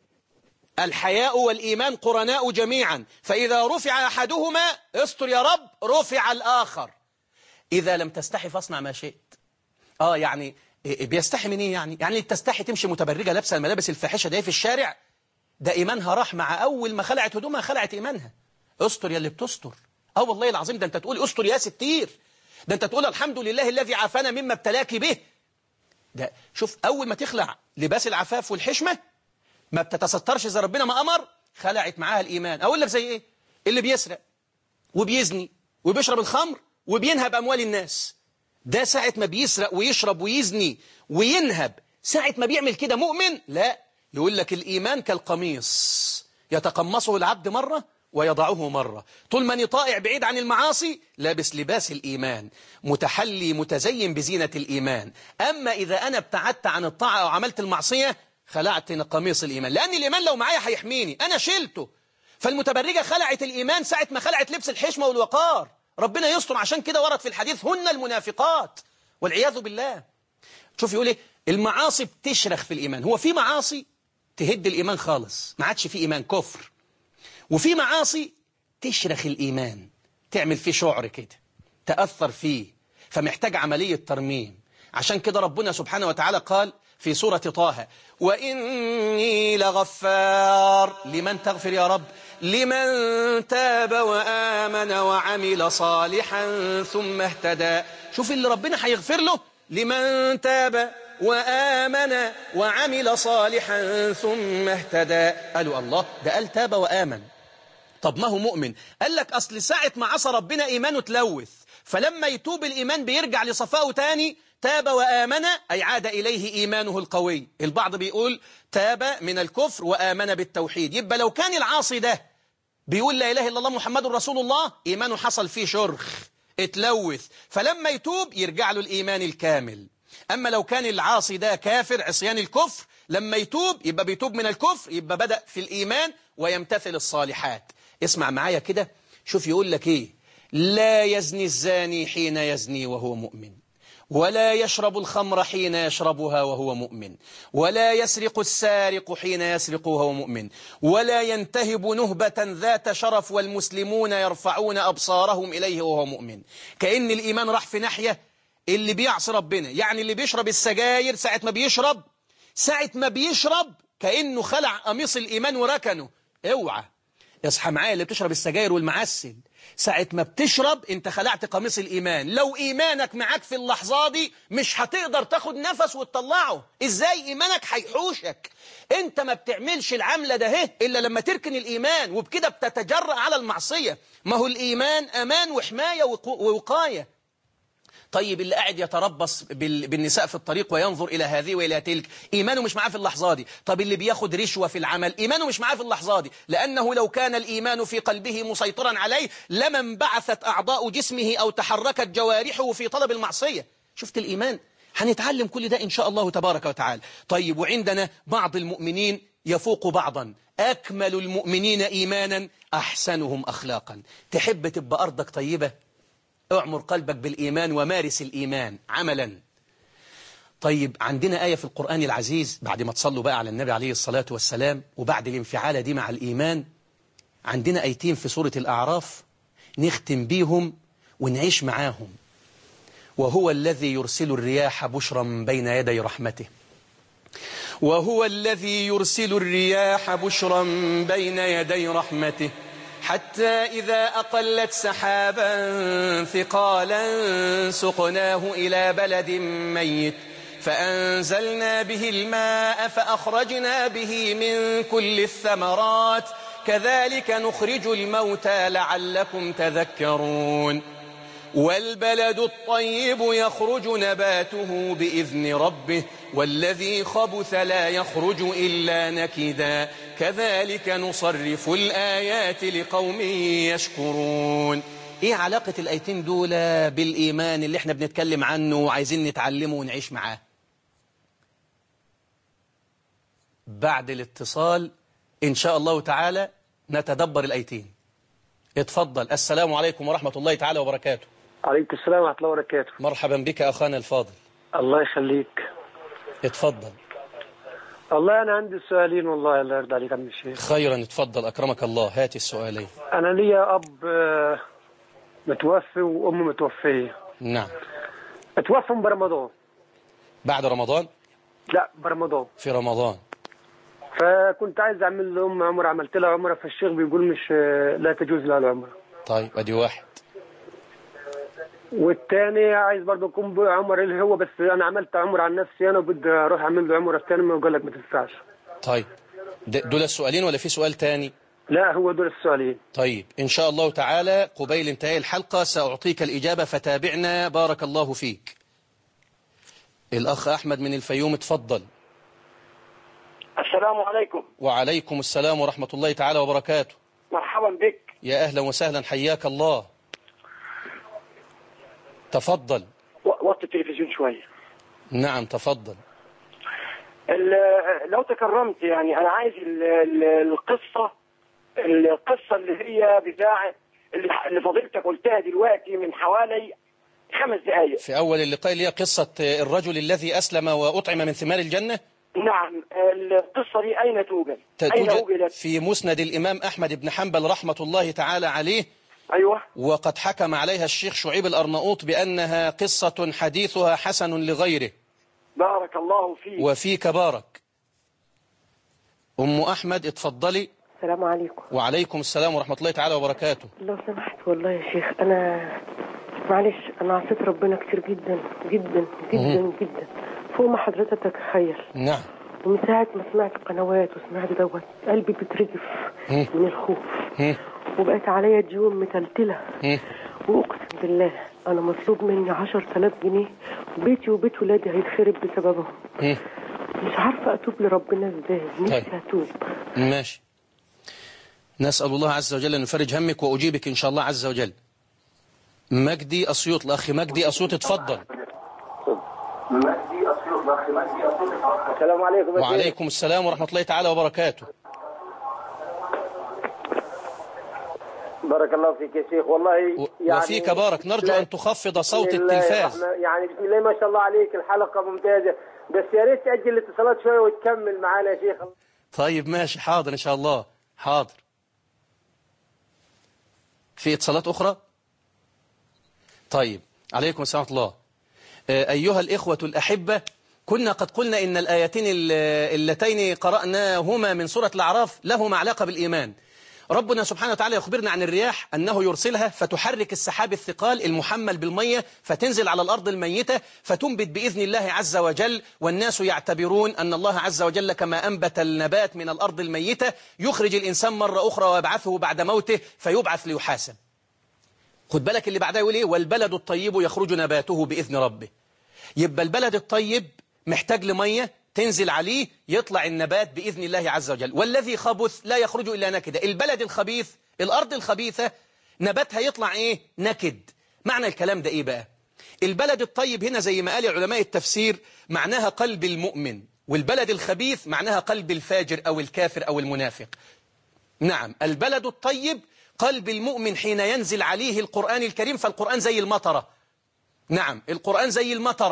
الحياء والإيمان قرناء جميعا فإذا رفع أحدهما استر يا رب رفع الآخر إذا لم تستحي فاصنع ما شئت آه يعني بيستحي من إيه يعني يعني تستحي تمشي متبرجة لابسه الملابس الفاحشة ده في الشارع ده إيمانها راح مع أول ما خلعت هدومها خلعت إيمانها استر يا اللي بتستر اه والله العظيم ده أنت تقول استر يا ستير ده أنت تقول الحمد لله الذي عافانا مما ابتلاك به ده شوف أول ما تخلع لباس العفاف والحشمة ما بتتسترش زي ربنا ما أمر خلعت معاها الإيمان أقول لك زي إيه اللي بيسرق وبيزني وبيشرب الخمر وبينهب أموال الناس ده ساعة ما بيسرق ويشرب ويزني وينهب ساعة ما بيعمل كده مؤمن لا يقول لك الإيمان كالقميص يتقمصه العبد مرة ويضعه مرة طول ما طائع بعيد عن المعاصي لابس لباس الإيمان متحلي متزين بزينة الإيمان أما إذا أنا ابتعدت عن الطاعة أو عملت المعصية خلعت قميص الإيمان لأن الإيمان لو معايا هيحميني أنا شلته فالمتبرجة خلعت الإيمان ساعة ما خلعت لبس الحشمة والوقار ربنا يستر عشان كده ورد في الحديث هن المنافقات والعياذ بالله شوف يقول ايه المعاصي بتشرخ في الإيمان هو في معاصي تهد الإيمان خالص ما عادش في إيمان كفر وفي معاصي تشرخ الإيمان تعمل فيه شعر كده تأثر فيه فمحتاج عملية ترميم عشان كده ربنا سبحانه وتعالى قال في سورة طه وإني لغفار لمن تغفر يا رب لمن تاب وآمن وعمل صالحا ثم اهتدى شوف اللي ربنا هيغفر له لمن تاب وآمن وعمل صالحا ثم اهتدى قالوا الله ده قال تاب وآمن طب ما هو مؤمن قال لك أصل ساعة ما عصى ربنا إيمانه تلوث فلما يتوب الإيمان بيرجع لصفائه تاني تاب وآمن أي عاد إليه إيمانه القوي البعض بيقول تاب من الكفر وآمن بالتوحيد يبقى لو كان العاصي ده بيقول لا إله إلا الله محمد رسول الله إيمانه حصل فيه شرخ اتلوث فلما يتوب يرجع له الإيمان الكامل أما لو كان العاصي ده كافر عصيان الكفر لما يتوب يبقى بيتوب من الكفر يبقى بدأ في الإيمان ويمتثل الصالحات اسمع معايا كده شوف يقول لك إيه لا يزني الزاني حين يزني وهو مؤمن ولا يشرب الخمر حين يشربها وهو مؤمن ولا يسرق السارق حين يسرق وهو مؤمن ولا ينتهب نهبة ذات شرف والمسلمون يرفعون أبصارهم إليه وهو مؤمن كأن الإيمان راح في ناحية اللي بيعصي ربنا يعني اللي بيشرب السجاير ساعة ما بيشرب ساعة ما بيشرب كأنه خلع قميص الإيمان وركنه اوعى اصحى معايا اللي بتشرب السجاير والمعسل ساعة ما بتشرب انت خلعت قميص الإيمان لو إيمانك معاك في اللحظة دي مش هتقدر تاخد نفس وتطلعه إزاي إيمانك هيحوشك انت ما بتعملش العملة ده هي إلا لما تركن الإيمان وبكده بتتجرأ على المعصية ما هو الإيمان أمان وحماية ووقاية طيب اللي قاعد يتربص بالنساء في الطريق وينظر إلى هذه وإلى تلك إيمانه مش معاه في اللحظة دي طب اللي بياخد رشوة في العمل إيمانه مش معاه في اللحظة دي لأنه لو كان الإيمان في قلبه مسيطرا عليه لما انبعثت أعضاء جسمه أو تحركت جوارحه في طلب المعصية شفت الإيمان هنتعلم كل ده إن شاء الله تبارك وتعالى طيب وعندنا بعض المؤمنين يفوق بعضا أكمل المؤمنين إيمانا أحسنهم أخلاقا تحب تبقى أرضك طيبة اعمر قلبك بالإيمان ومارس الإيمان عملا طيب عندنا آية في القرآن العزيز بعد ما تصلوا بقى على النبي عليه الصلاة والسلام وبعد الانفعالة دي مع الإيمان عندنا آيتين في سورة الأعراف نختم بيهم ونعيش معاهم وهو الذي يرسل الرياح بشرا بين يدي رحمته وهو الذي يرسل الرياح بشرا بين يدي رحمته حتى إذا أقلت سحابا ثقالا سقناه إلى بلد ميت فأنزلنا به الماء فأخرجنا به من كل الثمرات كذلك نخرج الموتى لعلكم تذكرون والبلد الطيب يخرج نباته بإذن ربه والذي خبث لا يخرج إلا نكدا كذلك نصرف الآيات لقوم يشكرون ايه علاقة الايتين دول بالايمان اللي احنا بنتكلم عنه وعايزين نتعلمه ونعيش معاه بعد الاتصال ان شاء الله تعالى نتدبر الايتين اتفضل السلام عليكم ورحمة الله تعالى وبركاته عليكم السلام ورحمة الله وبركاته مرحبا بك أخانا الفاضل الله يخليك اتفضل والله أنا عندي سؤالين والله الله يرضى عليك عم الشيخ خيرا اتفضل أكرمك الله هات السؤالين أنا ليا أب آه، متوفي وأم متوفية نعم اتوفوا برمضان بعد رمضان لا برمضان في رمضان فكنت عايز أعمل لأم عمرة عملت لها عمرة فالشيخ بيقول مش آه، لا تجوز لها العمرة طيب ادي واحد والتاني عايز برضه أقوم بعمر اللي هو بس أنا عملت عمرة عن نفسي أنا وبدي أروح أعمل له عمرة التاني ما قال لك ما تنفعش طيب د- دول السؤالين ولا في سؤال تاني لا هو دول السؤالين طيب إن شاء الله تعالى قبيل انتهاء الحلقة سأعطيك الإجابة فتابعنا بارك الله فيك الأخ أحمد من الفيوم اتفضل السلام عليكم وعليكم السلام ورحمة الله تعالى وبركاته مرحبا بك يا أهلا وسهلا حياك الله تفضل و- وطي التلفزيون شوية نعم تفضل ال- لو تكرمت يعني أنا عايز ال- ال- القصة القصة اللي هي بتاع اللي اللي فضيلتك قلتها دلوقتي من حوالي خمس دقائق في أول اللقاء اللي هي قصة الرجل الذي أسلم وأطعم من ثمار الجنة نعم القصة دي أين توجد؟ أين توجد وجدت؟ في مسند الإمام أحمد بن حنبل رحمة الله تعالى عليه أيوه وقد حكم عليها الشيخ شعيب الأرناؤوط بأنها قصة حديثها حسن لغيره بارك الله فيك وفيك بارك أم أحمد اتفضلي السلام عليكم وعليكم السلام ورحمة الله تعالى وبركاته لو سمحت والله يا شيخ انا معلش انا عصيت ربنا كتير جدا جدا جدا جدا فوق ما حضرتك تتخيل نعم ومن ساعة ما سمعت قنوات وسمعت دوت قلبي بيترجف مم. من الخوف مم. وبقت عليا ديون متلتلة مم. وأقسم بالله أنا مطلوب مني عشر تلاف جنيه وبيتي وبيت ولادي هيتخرب بسببهم مم. مش عارفة أتوب لربنا إزاي نفسي طيب. أتوب ماشي نسأل الله عز وجل أن يفرج همك وأجيبك إن شاء الله عز وجل مجدي أسيوط الأخ مجدي أسيوط اتفضل السلام عليكم يا شيخ. وعليكم السلام ورحمة الله تعالى وبركاته بارك الله فيك يا شيخ والله و- يعني وفيك بارك نرجو أن تخفض صوت بسم الله التلفاز الرحمن- يعني بسم الله ما شاء الله عليك الحلقة ممتازة بس يا ريت تأجل الاتصالات شوية وتكمل معانا يا شيخ طيب ماشي حاضر إن شاء الله حاضر في اتصالات أخرى طيب عليكم السلام ورحمة الله آه، أيها الإخوة الأحبة كنا قد قلنا إن الآيتين ال- اللتين قرأناهما من سورة الأعراف لهما علاقة بالإيمان ربنا سبحانه وتعالى يخبرنا عن الرياح أنه يرسلها فتحرك السحاب الثقال المحمل بالمية فتنزل على الأرض الميتة فتنبت بإذن الله عز وجل والناس يعتبرون أن الله عز وجل كما أنبت النبات من الأرض الميتة يخرج الإنسان مرة أخرى ويبعثه بعد موته فيبعث ليحاسب خد بالك اللي بعدها يقول ايه والبلد الطيب يخرج نباته بإذن ربه يبقى البلد الطيب محتاج لمية تنزل عليه يطلع النبات بإذن الله عز وجل والذي خبث لا يخرج إلا نكدا البلد الخبيث الأرض الخبيثة نباتها يطلع إيه نكد معنى الكلام ده إيه بقى البلد الطيب هنا زي ما قال علماء التفسير معناها قلب المؤمن والبلد الخبيث معناها قلب الفاجر أو الكافر أو المنافق نعم البلد الطيب قلب المؤمن حين ينزل عليه القرآن الكريم فالقرآن زي المطرة نعم القرآن زي المطرة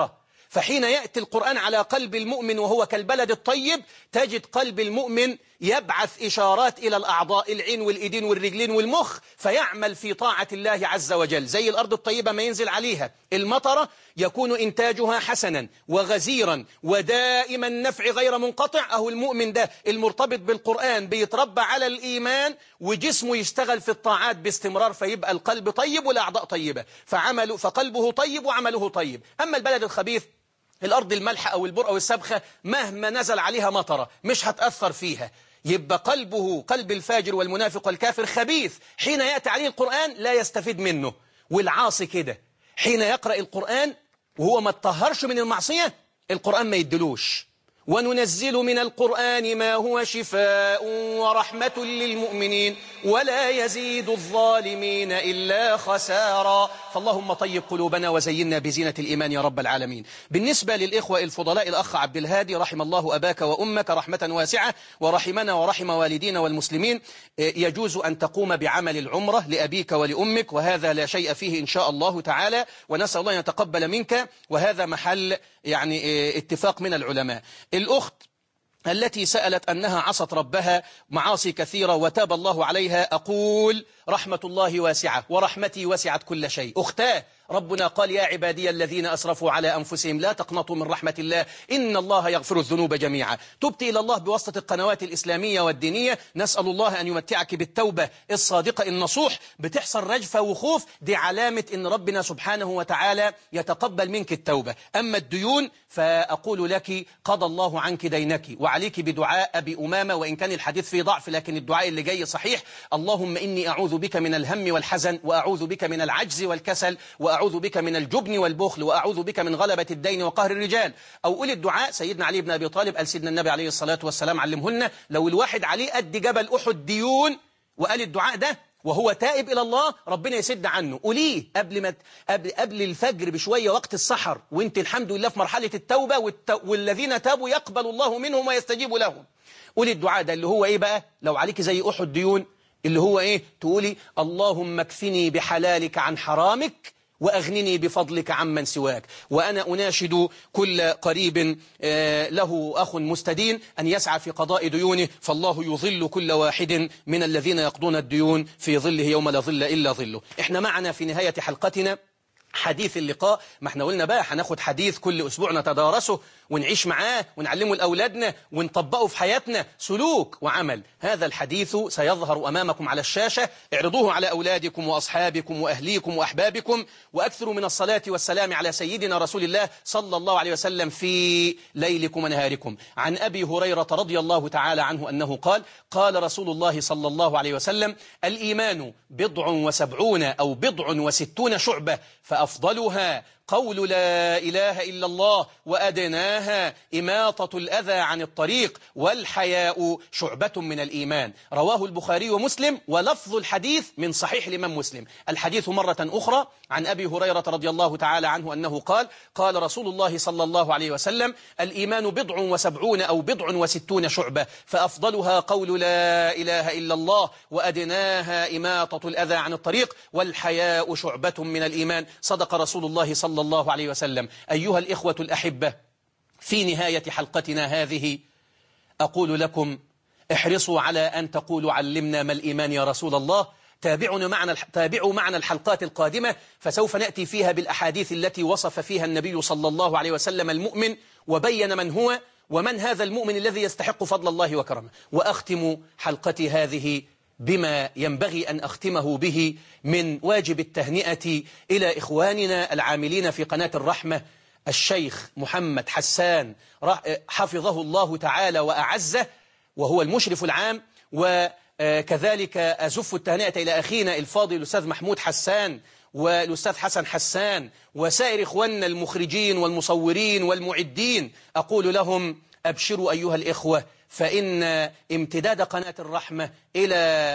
فحين يأتي القرآن على قلب المؤمن وهو كالبلد الطيب تجد قلب المؤمن يبعث إشارات إلى الأعضاء العين والإيدين والرجلين والمخ فيعمل في طاعة الله عز وجل زي الأرض الطيبة ما ينزل عليها المطرة يكون إنتاجها حسنا وغزيرا ودائما نفع غير منقطع أهو المؤمن ده المرتبط بالقرآن بيتربى على الإيمان وجسمه يشتغل في الطاعات باستمرار فيبقى القلب طيب والأعضاء طيبة فعمله فقلبه طيب وعمله طيب أما البلد الخبيث الأرض الملحة أو البر أو السبخة مهما نزل عليها مطرة مش هتأثر فيها يبقى قلبه قلب الفاجر والمنافق والكافر خبيث حين يأتي عليه القرآن لا يستفيد منه والعاصي كده حين يقرأ القرآن وهو ما اتطهرش من المعصية القرآن ما يدلوش وننزل من القرآن ما هو شفاء ورحمة للمؤمنين ولا يزيد الظالمين إلا خسارا فاللهم طيب قلوبنا وزينا بزينة الإيمان يا رب العالمين بالنسبة للإخوة الفضلاء الأخ عبد الهادي رحم الله أباك وأمك رحمة واسعة ورحمنا ورحم والدينا والمسلمين يجوز أن تقوم بعمل العمرة لأبيك ولأمك وهذا لا شيء فيه إن شاء الله تعالى ونسأل الله أن يتقبل منك وهذا محل يعني اتفاق من العلماء الأخت التي سألت أنها عصت ربها معاصي كثيرة وتاب الله عليها أقول رحمة الله واسعة ورحمتي وسعت كل شيء أختاه ربنا قال يا عبادي الذين أسرفوا على أنفسهم لا تقنطوا من رحمة الله إن الله يغفر الذنوب جميعا تبت إلى الله بواسطة القنوات الإسلامية والدينية نسأل الله أن يمتعك بالتوبة الصادقة النصوح بتحصل رجفة وخوف دي علامة إن ربنا سبحانه وتعالى يتقبل منك التوبة أما الديون فأقول لك قضى الله عنك دينك وعليك بدعاء أبي أمامة وإن كان الحديث فيه ضعف لكن الدعاء اللي جاي صحيح اللهم إني أعوذ بك من الهم والحزن وأعوذ بك من العجز والكسل وأعوذ بك من الجبن والبخل وأعوذ بك من غلبة الدين وقهر الرجال أو قول الدعاء سيدنا علي بن أبي طالب قال سيدنا النبي عليه الصلاة والسلام علمهن لو الواحد عليه قد جبل أحد ديون وقال الدعاء ده وهو تائب إلى الله ربنا يسد عنه قوليه قبل ما قبل قبل الفجر بشوية وقت السحر وانت الحمد لله في مرحلة التوبة والت... والذين تابوا يقبل الله منهم ويستجيب لهم قولي الدعاء ده اللي هو ايه بقى لو عليك زي أحد ديون اللي هو ايه تقولي اللهم اكفني بحلالك عن حرامك وأغنني بفضلك عمن سواك وأنا أناشد كل قريب له أخ مستدين أن يسعى في قضاء ديونه فالله يظل كل واحد من الذين يقضون الديون في ظله يوم لا ظل إلا ظله احنا معنا في نهاية حلقتنا حديث اللقاء ما احنا قلنا بقى هناخد حديث كل أسبوع نتدارسه ونعيش معاه ونعلمه لأولادنا ونطبقه في حياتنا سلوك وعمل هذا الحديث سيظهر أمامكم على الشاشة اعرضوه على أولادكم وأصحابكم وأهليكم وأحبابكم وأكثروا من الصلاة والسلام على سيدنا رسول الله صلى الله عليه وسلم في ليلكم ونهاركم عن أبي هريرة رضي الله تعالى عنه أنه قال قال رسول الله صلى الله عليه وسلم الإيمان بضع وسبعون أو بضع وستون شعبة فأفضلها قول لا إله إلا الله وأدناها إماطة الأذى عن الطريق والحياء شعبة من الإيمان رواه البخاري ومسلم ولفظ الحديث من صحيح الإمام مسلم الحديث مرة أخرى عن أبي هريرة رضي الله تعالى عنه أنه قال قال رسول الله صلى الله عليه وسلم الإيمان بضع وسبعون أو بضع وستون شعبة فأفضلها قول لا إله إلا الله وأدناها إماطة الأذى عن الطريق والحياء شعبة من الإيمان صدق رسول الله صلى الله عليه وسلم أيها الإخوة الأحبة في نهاية حلقتنا هذه أقول لكم احرصوا على أن تقولوا علمنا ما الإيمان يا رسول الله تابعوا معنا تابعوا معنا الحلقات القادمة فسوف نأتي فيها بالأحاديث التي وصف فيها النبي صلى الله عليه وسلم المؤمن وبين من هو ومن هذا المؤمن الذي يستحق فضل الله وكرمه وأختم حلقتي هذه بما ينبغي أن أختمه به من واجب التهنئة إلى إخواننا العاملين في قناة الرحمة الشيخ محمد حسان حفظه الله تعالى وأعزه وهو المشرف العام وكذلك أزف التهنئة إلى أخينا الفاضل الأستاذ محمود حسان والأستاذ حسن حسان وسائر إخواننا المخرجين والمصورين والمعدين أقول لهم أبشروا أيها الإخوة فإن امتداد قناة الرحمة إلى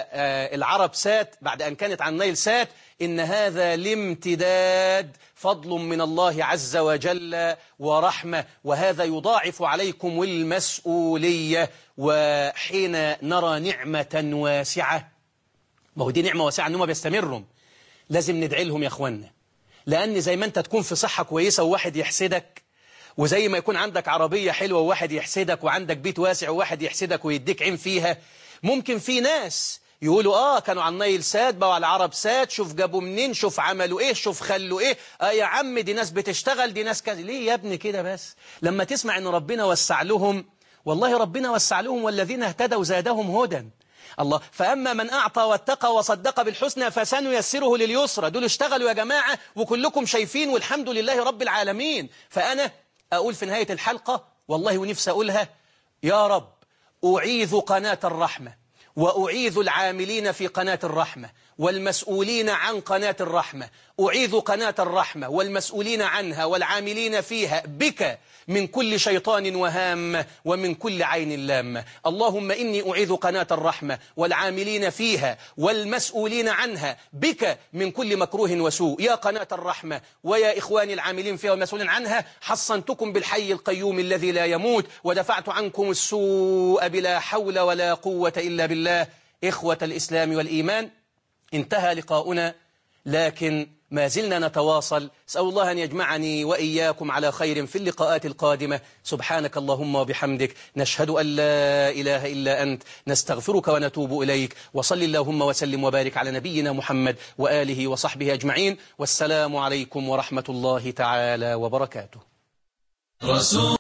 العرب سات بعد أن كانت عن نيل سات إن هذا الامتداد فضل من الله عز وجل ورحمة وهذا يضاعف عليكم المسؤولية وحين نرى نعمة واسعة ما هو دي نعمة واسعة أنهم بيستمروا لازم ندعي لهم يا أخوانا لأن زي ما أنت تكون في صحة كويسة وواحد يحسدك وزي ما يكون عندك عربية حلوة وواحد يحسدك وعندك بيت واسع وواحد يحسدك ويديك عين فيها ممكن في ناس يقولوا اه كانوا على النيل ساد بقوا على العرب ساد شوف جابوا منين شوف عملوا ايه شوف خلوا ايه اه يا عم دي ناس بتشتغل دي ناس كذا ليه يا ابني كده بس لما تسمع ان ربنا وسع لهم والله ربنا وسع لهم والذين اهتدوا زادهم هدى الله فأما من أعطى واتقى وصدق بالحسنى فسنيسره لليسرى دول اشتغلوا يا جماعة وكلكم شايفين والحمد لله رب العالمين فأنا أقول في نهاية الحلقة والله ونفسي أقولها يا رب أعيذ قناة الرحمة وأعيذ العاملين في قناة الرحمة والمسؤولين عن قناة الرحمة أعيذ قناة الرحمة والمسؤولين عنها والعاملين فيها بك من كل شيطان وهام ومن كل عين لامة اللهم إني أعيذ قناة الرحمة والعاملين فيها والمسؤولين عنها بك من كل مكروه وسوء يا قناة الرحمة ويا إخواني العاملين فيها والمسؤولين عنها حصنتكم بالحي القيوم الذي لا يموت ودفعت عنكم السوء بلا حول ولا قوة إلا بالله إخوة الإسلام والإيمان انتهى لقاؤنا لكن ما زلنا نتواصل أسأل الله أن يجمعني وإياكم على خير في اللقاءات القادمة سبحانك اللهم وبحمدك نشهد أن لا إله إلا أنت نستغفرك ونتوب إليك وصل اللهم وسلم وبارك على نبينا محمد وآله وصحبه أجمعين والسلام عليكم ورحمة الله تعالى وبركاته رسول